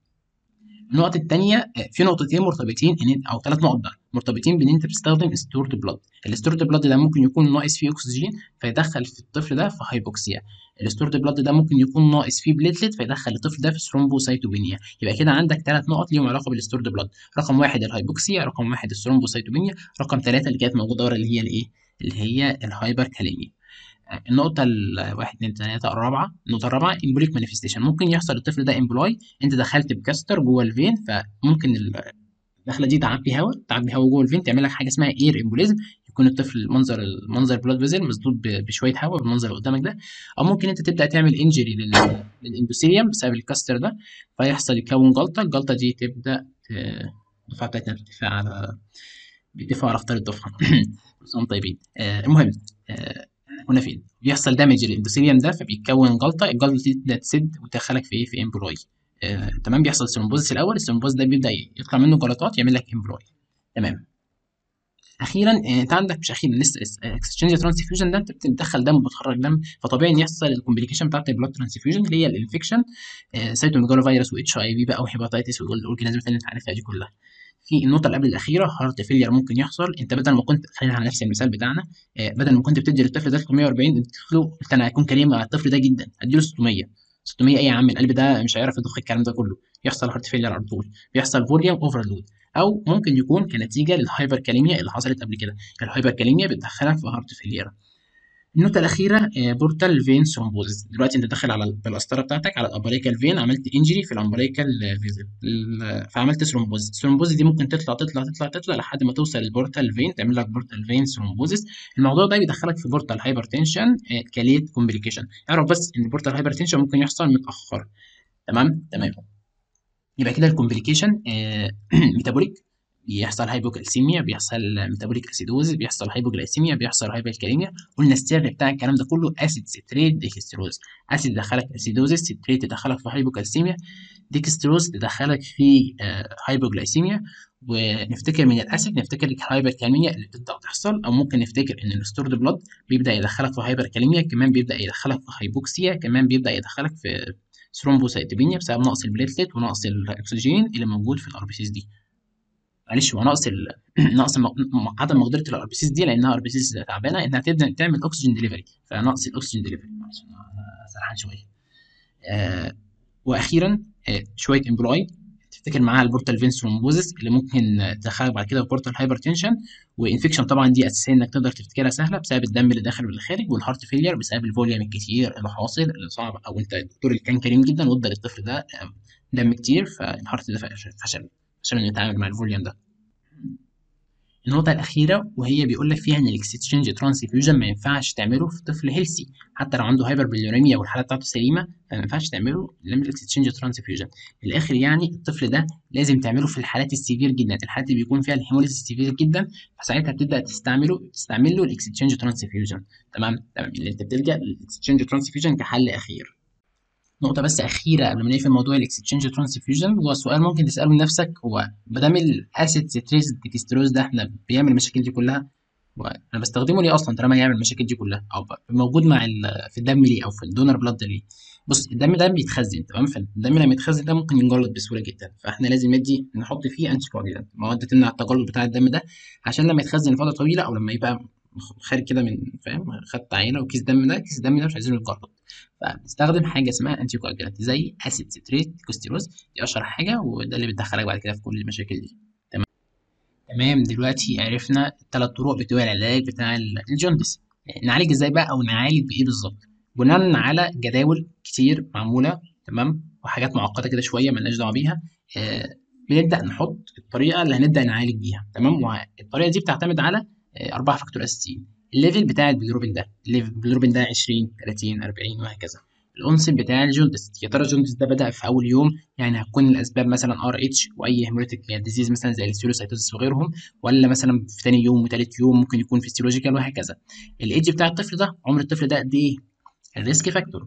النقط الثانيه في نقطتين مرتبطين ان او ثلاث نقط بقى مرتبطين بان انت بتستخدم ستورد بلاد الستورد بلاد ده ممكن يكون ناقص فيه اكسجين فيدخل في الطفل ده في هايبوكسيا الستورد بلاد ده ممكن يكون ناقص فيه بليتلت فيدخل الطفل ده في ثرومبوسايتوبينيا يبقى كده عندك ثلاث نقط ليهم علاقه بالستورد بلاد رقم واحد الهايبوكسيا رقم واحد الثرومبوسايتوبينيا رقم ثلاثه اللي كانت موجوده ورا اللي هي الايه اللي هي الهايبركاليميا النقطة الواحد اتنين تلاتة الرابعة النقطة الرابعة امبوليك مانيفستيشن ممكن يحصل الطفل ده امبلاي انت دخلت بكاستر جوه الفين فممكن الدخلة دي تعبي هواء تعبي هواء جوه الفين تعمل لك حاجة اسمها اير امبوليزم يكون الطفل منظر المنظر بلاد فيزل مسدود بشوية هواء بالمنظر اللي قدامك ده او ممكن انت تبدأ تعمل انجري للاندوثيليوم بسبب الكاستر ده فيحصل يكون جلطة الجلطة دي تبدأ الدفعة بتاعتنا بترتفع على بيتفق على اختار الدفعة كلهم طيبين آه المهم آه كنا فين بيحصل دامج للاندوثيليوم ده فبيتكون جلطه الجلطه دي تبدا تسد وتدخلك في ايه في امبروي آه، تمام بيحصل ثرومبوزس الاول الثرومبوز ده بيبدا يطلع منه جلطات يعمل لك امبروي تمام اخيرا آه، انت عندك مش اخيرا لسه اكسشينج ترانسفيوجن ده انت بتدخل دم وبتخرج دم فطبيعي ان يحصل الكومبليكيشن بتاعت البلاد ترانسفيوجن اللي هي الانفكشن سيتوميجالو فيروس واتش اي في بقى وهيباتيتس والاورجانيزمات اللي انت عارفها دي كلها في النقطة اللي قبل الأخيرة هارت فيلير ممكن يحصل أنت بدل ما كنت خلينا على نفس المثال بتاعنا آه، بدل ما كنت بتدي للطفل ده 340 أنت له قلت أنا هكون كريم مع الطفل ده جدا هديله 600 600 إيه يا عم القلب ده مش هيعرف يضخ الكلام ده كله يحصل هارت فيلير على طول بيحصل فوليوم اوفرلود أو ممكن يكون كنتيجة للهايبر كاليميا اللي حصلت قبل كده الهايبر كاليميا بتدخلك في هارت فيلير النقطة الأخيرة بورتال فين ثرومبوزس دلوقتي أنت داخل على بالقسطرة بتاعتك على الأمبريكال فين عملت إنجري في الأمبريكال فيزل فعملت ثرومبوزس الثرومبوزس دي ممكن تطلع تطلع تطلع تطلع لحد ما توصل للبورتال فين تعمل لك بورتال فين ثرومبوزس الموضوع ده بيدخلك في بورتال هايبرتنشن كليت كومبليكيشن اعرف بس إن البورتال هايبرتنشن ممكن يحصل متأخر تمام تمام يبقى كده الكومبليكيشن ميتابوليك بيحصل هايبوكالسيميا بيحصل ميتابوليك اسيدوز بيحصل هايبوجلايسيميا بيحصل هايبوكاليميا قلنا السر بتاع الكلام ده كله اسيد ستريت ديكستروز اسيد يدخلك اسيدوزيس ستريت يدخلك في هايبوكالسيميا ديكستروز تدخلك في هايبوجلايسيميا ونفتكر من الاسيد نفتكر الهايبركاليميا اللي بتبدا تحصل او ممكن نفتكر ان الستورد بلاد بيبدا يدخلك في هايبركاليميا كمان بيبدا يدخلك في هايبوكسيا كمان بيبدا يدخلك في ثرومبوسايتوبينيا بسبب نقص البليتلت ونقص الاكسجين اللي موجود في الار بي سيز دي معلش هو نقص ال... نقص م... عدم مقدره الار بي سيز دي لانها ار بي سيز تعبانه انها تبدا تعمل اكسجين ديليفري فنقص الاكسجين ديليفري معلش انا سرحان شويه آه واخيرا آه شويه امبلاي تفتكر معاها البورتال فين ثرومبوزيس اللي ممكن تدخلك بعد كده في بورتال هايبرتنشن وانفكشن طبعا دي اساسيه انك تقدر تفتكرها سهله بسبب الدم اللي داخل واللي خارج والهارت فيلير بسبب الفوليوم الكتير اللي حاصل اللي صعب او انت الدكتور اللي كان كريم جدا وادى للطفل ده دم كتير فالهارت ده فشل فشل انه يتعامل مع الفوليوم ده النقطة الأخيرة وهي بيقول لك فيها إن الإكستشينج ترانسفيوجن ما ينفعش تعمله في طفل هيلسي حتى لو عنده هايبر بليوريميا والحالة بتاعته سليمة فما ينفعش تعمله إلا من الإكستشينج ترانسفيوجن في الآخر يعني الطفل ده لازم تعمله في الحالات السيفير جدا الحالات اللي بيكون فيها الهيموليسيس سيفير جدا فساعتها بتبدأ تستعمله تستعمل له الإكستشينج ترانسفيوجن تمام تمام اللي أنت بتلجأ للإكستشينج ترانسفيوجن كحل أخير نقطة بس أخيرة قبل ما نقفل موضوع الإكستشينج ترانسفيوجن هو سؤال ممكن تسأله لنفسك هو ما دام الأسيد ستريس ديكستروز ده إحنا بيعمل المشاكل دي كلها وأنا بستخدمه ليه أصلا طالما يعمل المشاكل دي كلها أو موجود مع في الدم ليه أو في الدونر بلاد ليه بص الدم ده بيتخزن تمام فالدم لما يتخزن ده ممكن ينجلط بسهولة جدا فإحنا لازم ندي نحط فيه أنتي كواجولانت مواد تمنع التجلط بتاع الدم ده عشان لما يتخزن لفترة طويلة أو لما يبقى خارج كده من فاهم خدت عينه وكيس دم ده كيس الدم ده مش عايزينه يتجلط فبنستخدم حاجه اسمها انتي كواجولانت زي اسيد ستريت كوستيروز دي اشهر حاجه وده اللي بتدخلك بعد كده في كل المشاكل دي تمام تمام دلوقتي عرفنا الثلاث طرق بتوع العلاج بتاع الجوندس نعالج ازاي بقى او نعالج بايه بالظبط بناء على جداول كتير معموله تمام وحاجات معقده كده شويه ملناش دعوه بيها آه بنبدا نحط الطريقه اللي هنبدا نعالج بيها تمام والطريقه دي بتعتمد على أربعة فاكتور أساسيين الليفل بتاع البيلروبين ده الليفل البيلروبين ده 20 30 40 وهكذا الأونست بتاع الجوندس يا ترى الجوندس ده بدأ في أول يوم يعني هتكون الأسباب مثلا ار اتش وأي هيموليتيك ديزيز مثلا زي السيروسايتوسيس وغيرهم ولا مثلا في تاني يوم وتالت يوم ممكن يكون فيسيولوجيكال وهكذا الإيدج بتاع الطفل ده عمر الطفل ده قد إيه الريسك فاكتور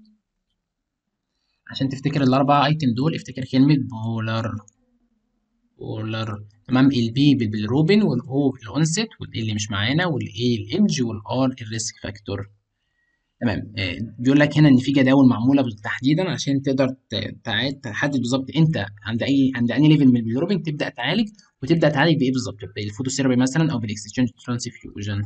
عشان تفتكر الأربع أيتم دول افتكر كلمة بولر بولر تمام البي بالروبين والاو بالانست والال مش معانا والاي الايدج والار الريسك فاكتور تمام آه بيقول لك هنا ان في جداول معموله تحديدا عشان تقدر تحدد بالظبط انت عند اي عند اي ليفل من البيلروبين تبدا تعالج وتبدا تعالج بايه بالظبط بالفوتوثيرابي مثلا او بالاكستشينج ترانسفيوجن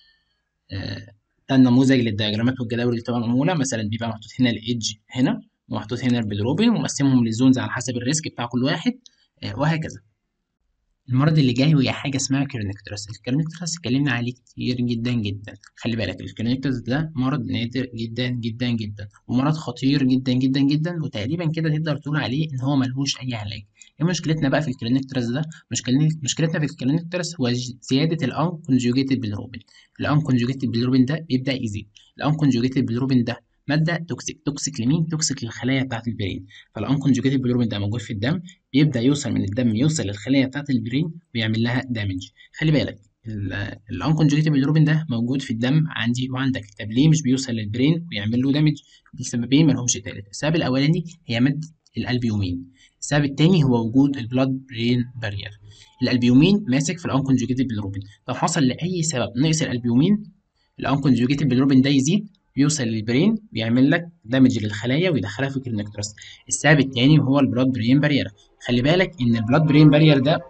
آه ده النموذج للدياجرامات والجداول اللي بتبقى معموله مثلا بيبقى محطوط هنا الايدج هنا ومحطوط هنا البيلروبين ومقسمهم لزونز على حسب الريسك بتاع كل واحد آه وهكذا المرض اللي جاي وهي حاجه اسمها كرونيكترس الكرونيكترس اتكلمنا عليه كتير جدا جدا خلي بالك الكرونيكترس ده مرض نادر جدا جدا جدا ومرض خطير جدا جدا جدا وتقريبا كده تقدر تقول عليه ان هو ملهوش اي علاج ايه مشكلتنا بقى في الكرونيكترس ده مشكلتنا في الكرونيكترس هو زياده الان كونجوجيتد بالروبين الان كونجوجيتد بالروبين ده بيبدا يزيد الان كونجوجيتد بالروبين ده ماده توكسيك توكسيك لمين توكسيك للخلايا بتاعه البرين فالانكونجوجيتد بيلروبين ده موجود في الدم بيبدا يوصل من الدم يوصل للخلايا بتاعه البرين ويعمل لها دامج خلي بالك الانكونجوجيتد بيلروبين ده موجود في الدم عندي وعندك طب ليه مش بيوصل للبرين ويعمل له دامج لسببين ما لهمش تالت السبب الاولاني هي ماده الالبيومين السبب التاني هو وجود البلاد برين بارير الالبيومين ماسك في الانكونجوجيتد بيلروبين لو حصل لاي سبب نقص الالبيومين الانكونجوجيتد بيلروبين ده يزيد بيوصل للبرين بيعمل لك دامج للخلايا ويدخلها في الكرونيكترس السبب الثاني هو البلاد برين بارير خلي بالك ان البلاد برين بارير ده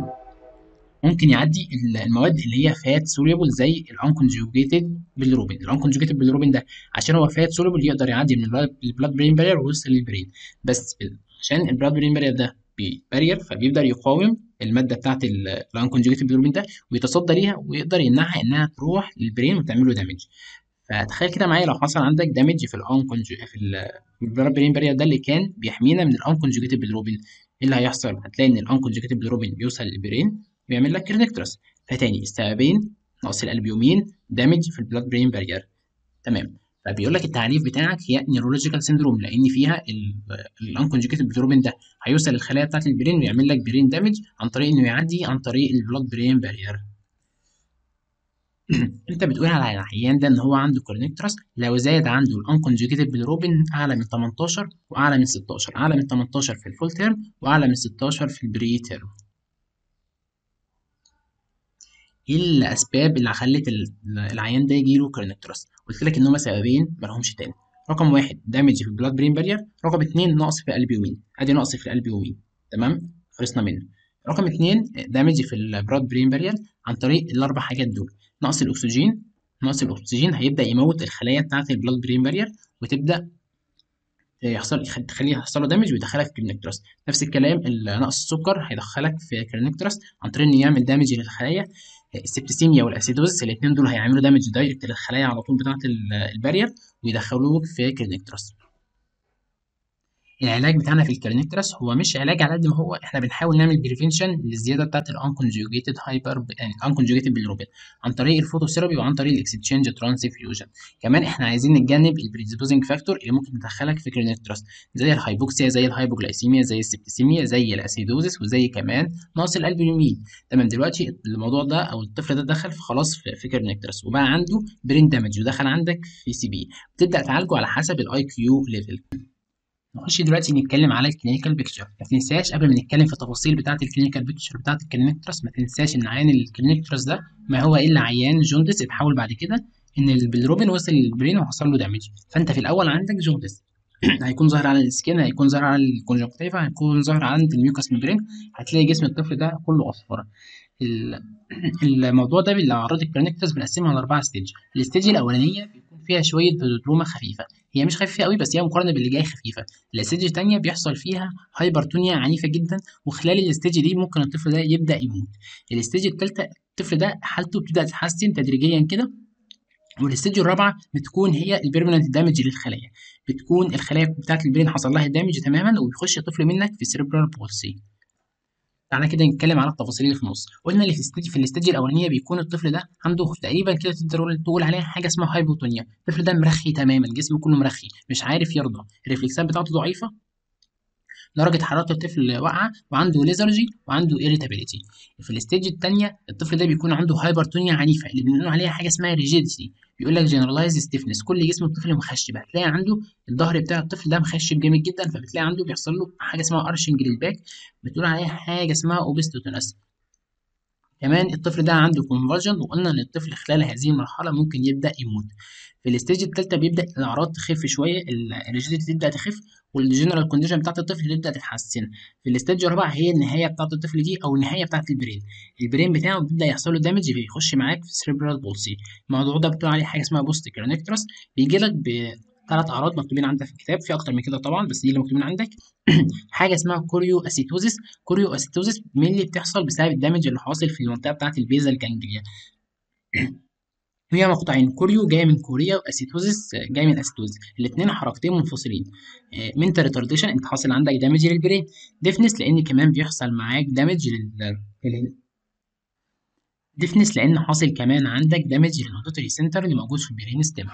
ممكن يعدي المواد اللي هي فات سوليبل زي الانكونجوجيتد بالروبين الانكونجوجيتد بالروبين ده عشان هو فات سوليبل يقدر يعدي من البلاد برين بارير ويوصل للبرين بس عشان البلاد برين بارير ده بارير فبيقدر يقاوم الماده بتاعت الانكونجوجيتد بالروبين ده ويتصدى ليها ويقدر يمنعها انها تروح للبرين وتعمل له دامج فتخيل كده معايا لو حصل عندك دامج في الانكونج في البلاد برين بارير ده اللي كان بيحمينا من الانكونجوجيتد بالروبين ايه اللي هيحصل هتلاقي ان الانكونجوجيتد بالروبين بيوصل للبرين ويعمل لك كرنكترس فتاني السببين نقص الالبيومين دامج في البلاد برين بارير تمام فبيقول لك التعريف بتاعك هي نيورولوجيكال سيندروم لان فيها الانكونجكتد بيلروبين ده هيوصل للخلايا بتاعت البرين ويعمل لك برين دامج عن طريق انه يعدي عن طريق البلاد برين بارير انت بتقول على العيان ده ان هو عنده كورنيكترس لو زاد عنده الانكونجكتد بالروبين اعلى من 18 واعلى من 16 اعلى من 18 في الفول تيرم واعلى من 16 في البري تيرم ايه الاسباب اللي خلت العيان ده يجيله كورنيكترس قلت لك ان هما سببين مالهمش تاني رقم واحد دامج في البلاد برين بارير رقم اتنين نقص في الالبيومين ادي نقص في الالبيومين تمام خلصنا منه رقم اتنين دامج في البلاد برين بارير عن طريق الاربع حاجات دول نقص الاكسجين نقص الاكسجين هيبدا يموت الخلايا بتاعه البلاد برين بارير وتبدا يحصل تخليه يحصل له دامج ويدخلك في كرينكترس نفس الكلام نقص السكر هيدخلك في كرينكترس عن طريق انه يعمل دامج للخلايا السبتسيميا والاسيدوز الاثنين دول هيعملوا دامج دايركت للخلايا على طول بتاعه البارير ويدخلوك في كرينكترس العلاج بتاعنا في الكرينكترس هو مش علاج على قد ما هو احنا بنحاول نعمل بريفنشن للزياده بتاعه الانكونجوجيتد هايبر يعني الانكونجوجيتد بالروبين عن طريق الفوتوثيرابي وعن طريق الاكستشينج ترانسفيوجن كمان احنا عايزين نتجنب البريديسبوزنج فاكتور اللي ممكن تدخلك في كرينكترس زي الهايبوكسيا زي الهايبوجلايسيميا زي السبتسيميا زي الاسيدوزس وزي كمان نقص الالبومين تمام دلوقتي الموضوع ده او الطفل ده دخل في خلاص في, في كرينكترس وبقى عنده برين دامج ودخل عندك في سي بي بتبدا تعالجه على حسب الاي كيو ليفل نخش دلوقتي نتكلم على الكلينيكال بيكتشر ما تنساش قبل ما نتكلم في التفاصيل بتاعه الكلينيكال بيكتشر بتاعه الكلينكترس ما تنساش ان عيان الكلينكترس ده ما هو الا عيان جوندس اتحول بعد كده ان البيلروبين وصل للبرين وحصل له دامج فانت في الاول عندك جوندس هيكون ظاهر على السكين هيكون ظاهر على الكونجكتيفا هيكون ظاهر عند الميوكاس ميمبرين هتلاقي جسم الطفل ده كله اصفر الموضوع ده بالاعراض الكلينكترس بنقسمها لاربعه ستيج الستيج الاولانيه بيكون فيها شويه بلومه خفيفه هي مش خفيفه قوي بس هي مقارنه باللي جاي خفيفه الستيج الثانيه بيحصل فيها هايبرتونيا عنيفه جدا وخلال الستيج دي ممكن الطفل ده يبدا يموت الستيج الثالثه الطفل ده حالته بتبدا تتحسن تدريجيا كده والستيج الرابعه بتكون هي البيرمننت دامج للخلايا بتكون الخلايا بتاعت البرين حصل لها دامج تماما وبيخش الطفل منك في سيربرال بولسي تعالى كده نتكلم على التفاصيل اللي في النص قلنا اللي في الستيج في الاستيج الاولانيه بيكون الطفل ده عنده تقريبا كده تقدر تقول عليها حاجه اسمها هايبوتونيا الطفل ده مرخي تماما جسمه كله مرخي مش عارف يرضى الريفلكسات بتاعته ضعيفه درجة حرارة الطفل واقعة وعنده ليزرجي وعنده إيريتابيليتي في الستيج الثانية الطفل ده بيكون عنده هايبرتونيا عنيفة اللي بنقول عليها حاجة اسمها ريجيديتي بيقول لك جنرالايز ستيفنس كل جسم الطفل مخشب هتلاقي عنده الظهر بتاع الطفل ده مخشب جامد جدا فبتلاقي عنده بيحصل له حاجة اسمها ارشنج للباك بتقول عليها حاجة اسمها اوبستوتونس كمان الطفل ده عنده كونفرجن وقلنا ان الطفل خلال هذه المرحله ممكن يبدا يموت في الستيج الثالثه بيبدا الاعراض تخف شويه الريجيديتي تبدا تخف والجنرال كونديشن بتاعت الطفل تبدا تتحسن في الستيج الرابع هي النهايه بتاعت الطفل دي او النهايه بتاعت البرين البرين بتاعه بيبدا يحصل له دامج بيخش معاك في سيربرال بولسي الموضوع ده بتقول عليه حاجه اسمها بوست كرونيكترس بيجي لك ثلاث اعراض مكتوبين عندك في الكتاب في اكتر من كده طبعا بس دي اللي مكتوبين عندك حاجه اسمها كوريو اسيتوزيس كوريو اسيتوزيس مين اللي بتحصل بسبب الدمج اللي حاصل في المنطقه بتاعه البيزل جانجليا هي مقطعين كوريو جاي من كوريا واسيتوزيس جاي من اسيتوزيس الاثنين حركتين منفصلين منتال ريتارديشن انت حاصل عندك دامج للبرين ديفنس لان كمان بيحصل معاك دامج لل ديفنس لان حاصل كمان عندك دامج للنوتري سنتر اللي موجود في البرين ستيم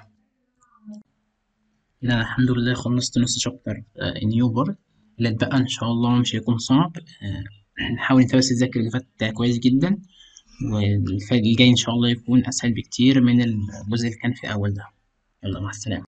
كده الحمد لله خلصت نص شابتر نيو بورد اللي اتبقى ان شاء الله مش هيكون صعب نحاول انت بس تذاكر اللي فات كويس جدا والجاي ان شاء الله يكون اسهل بكتير من الجزء اللي كان في اول ده يلا مع السلامه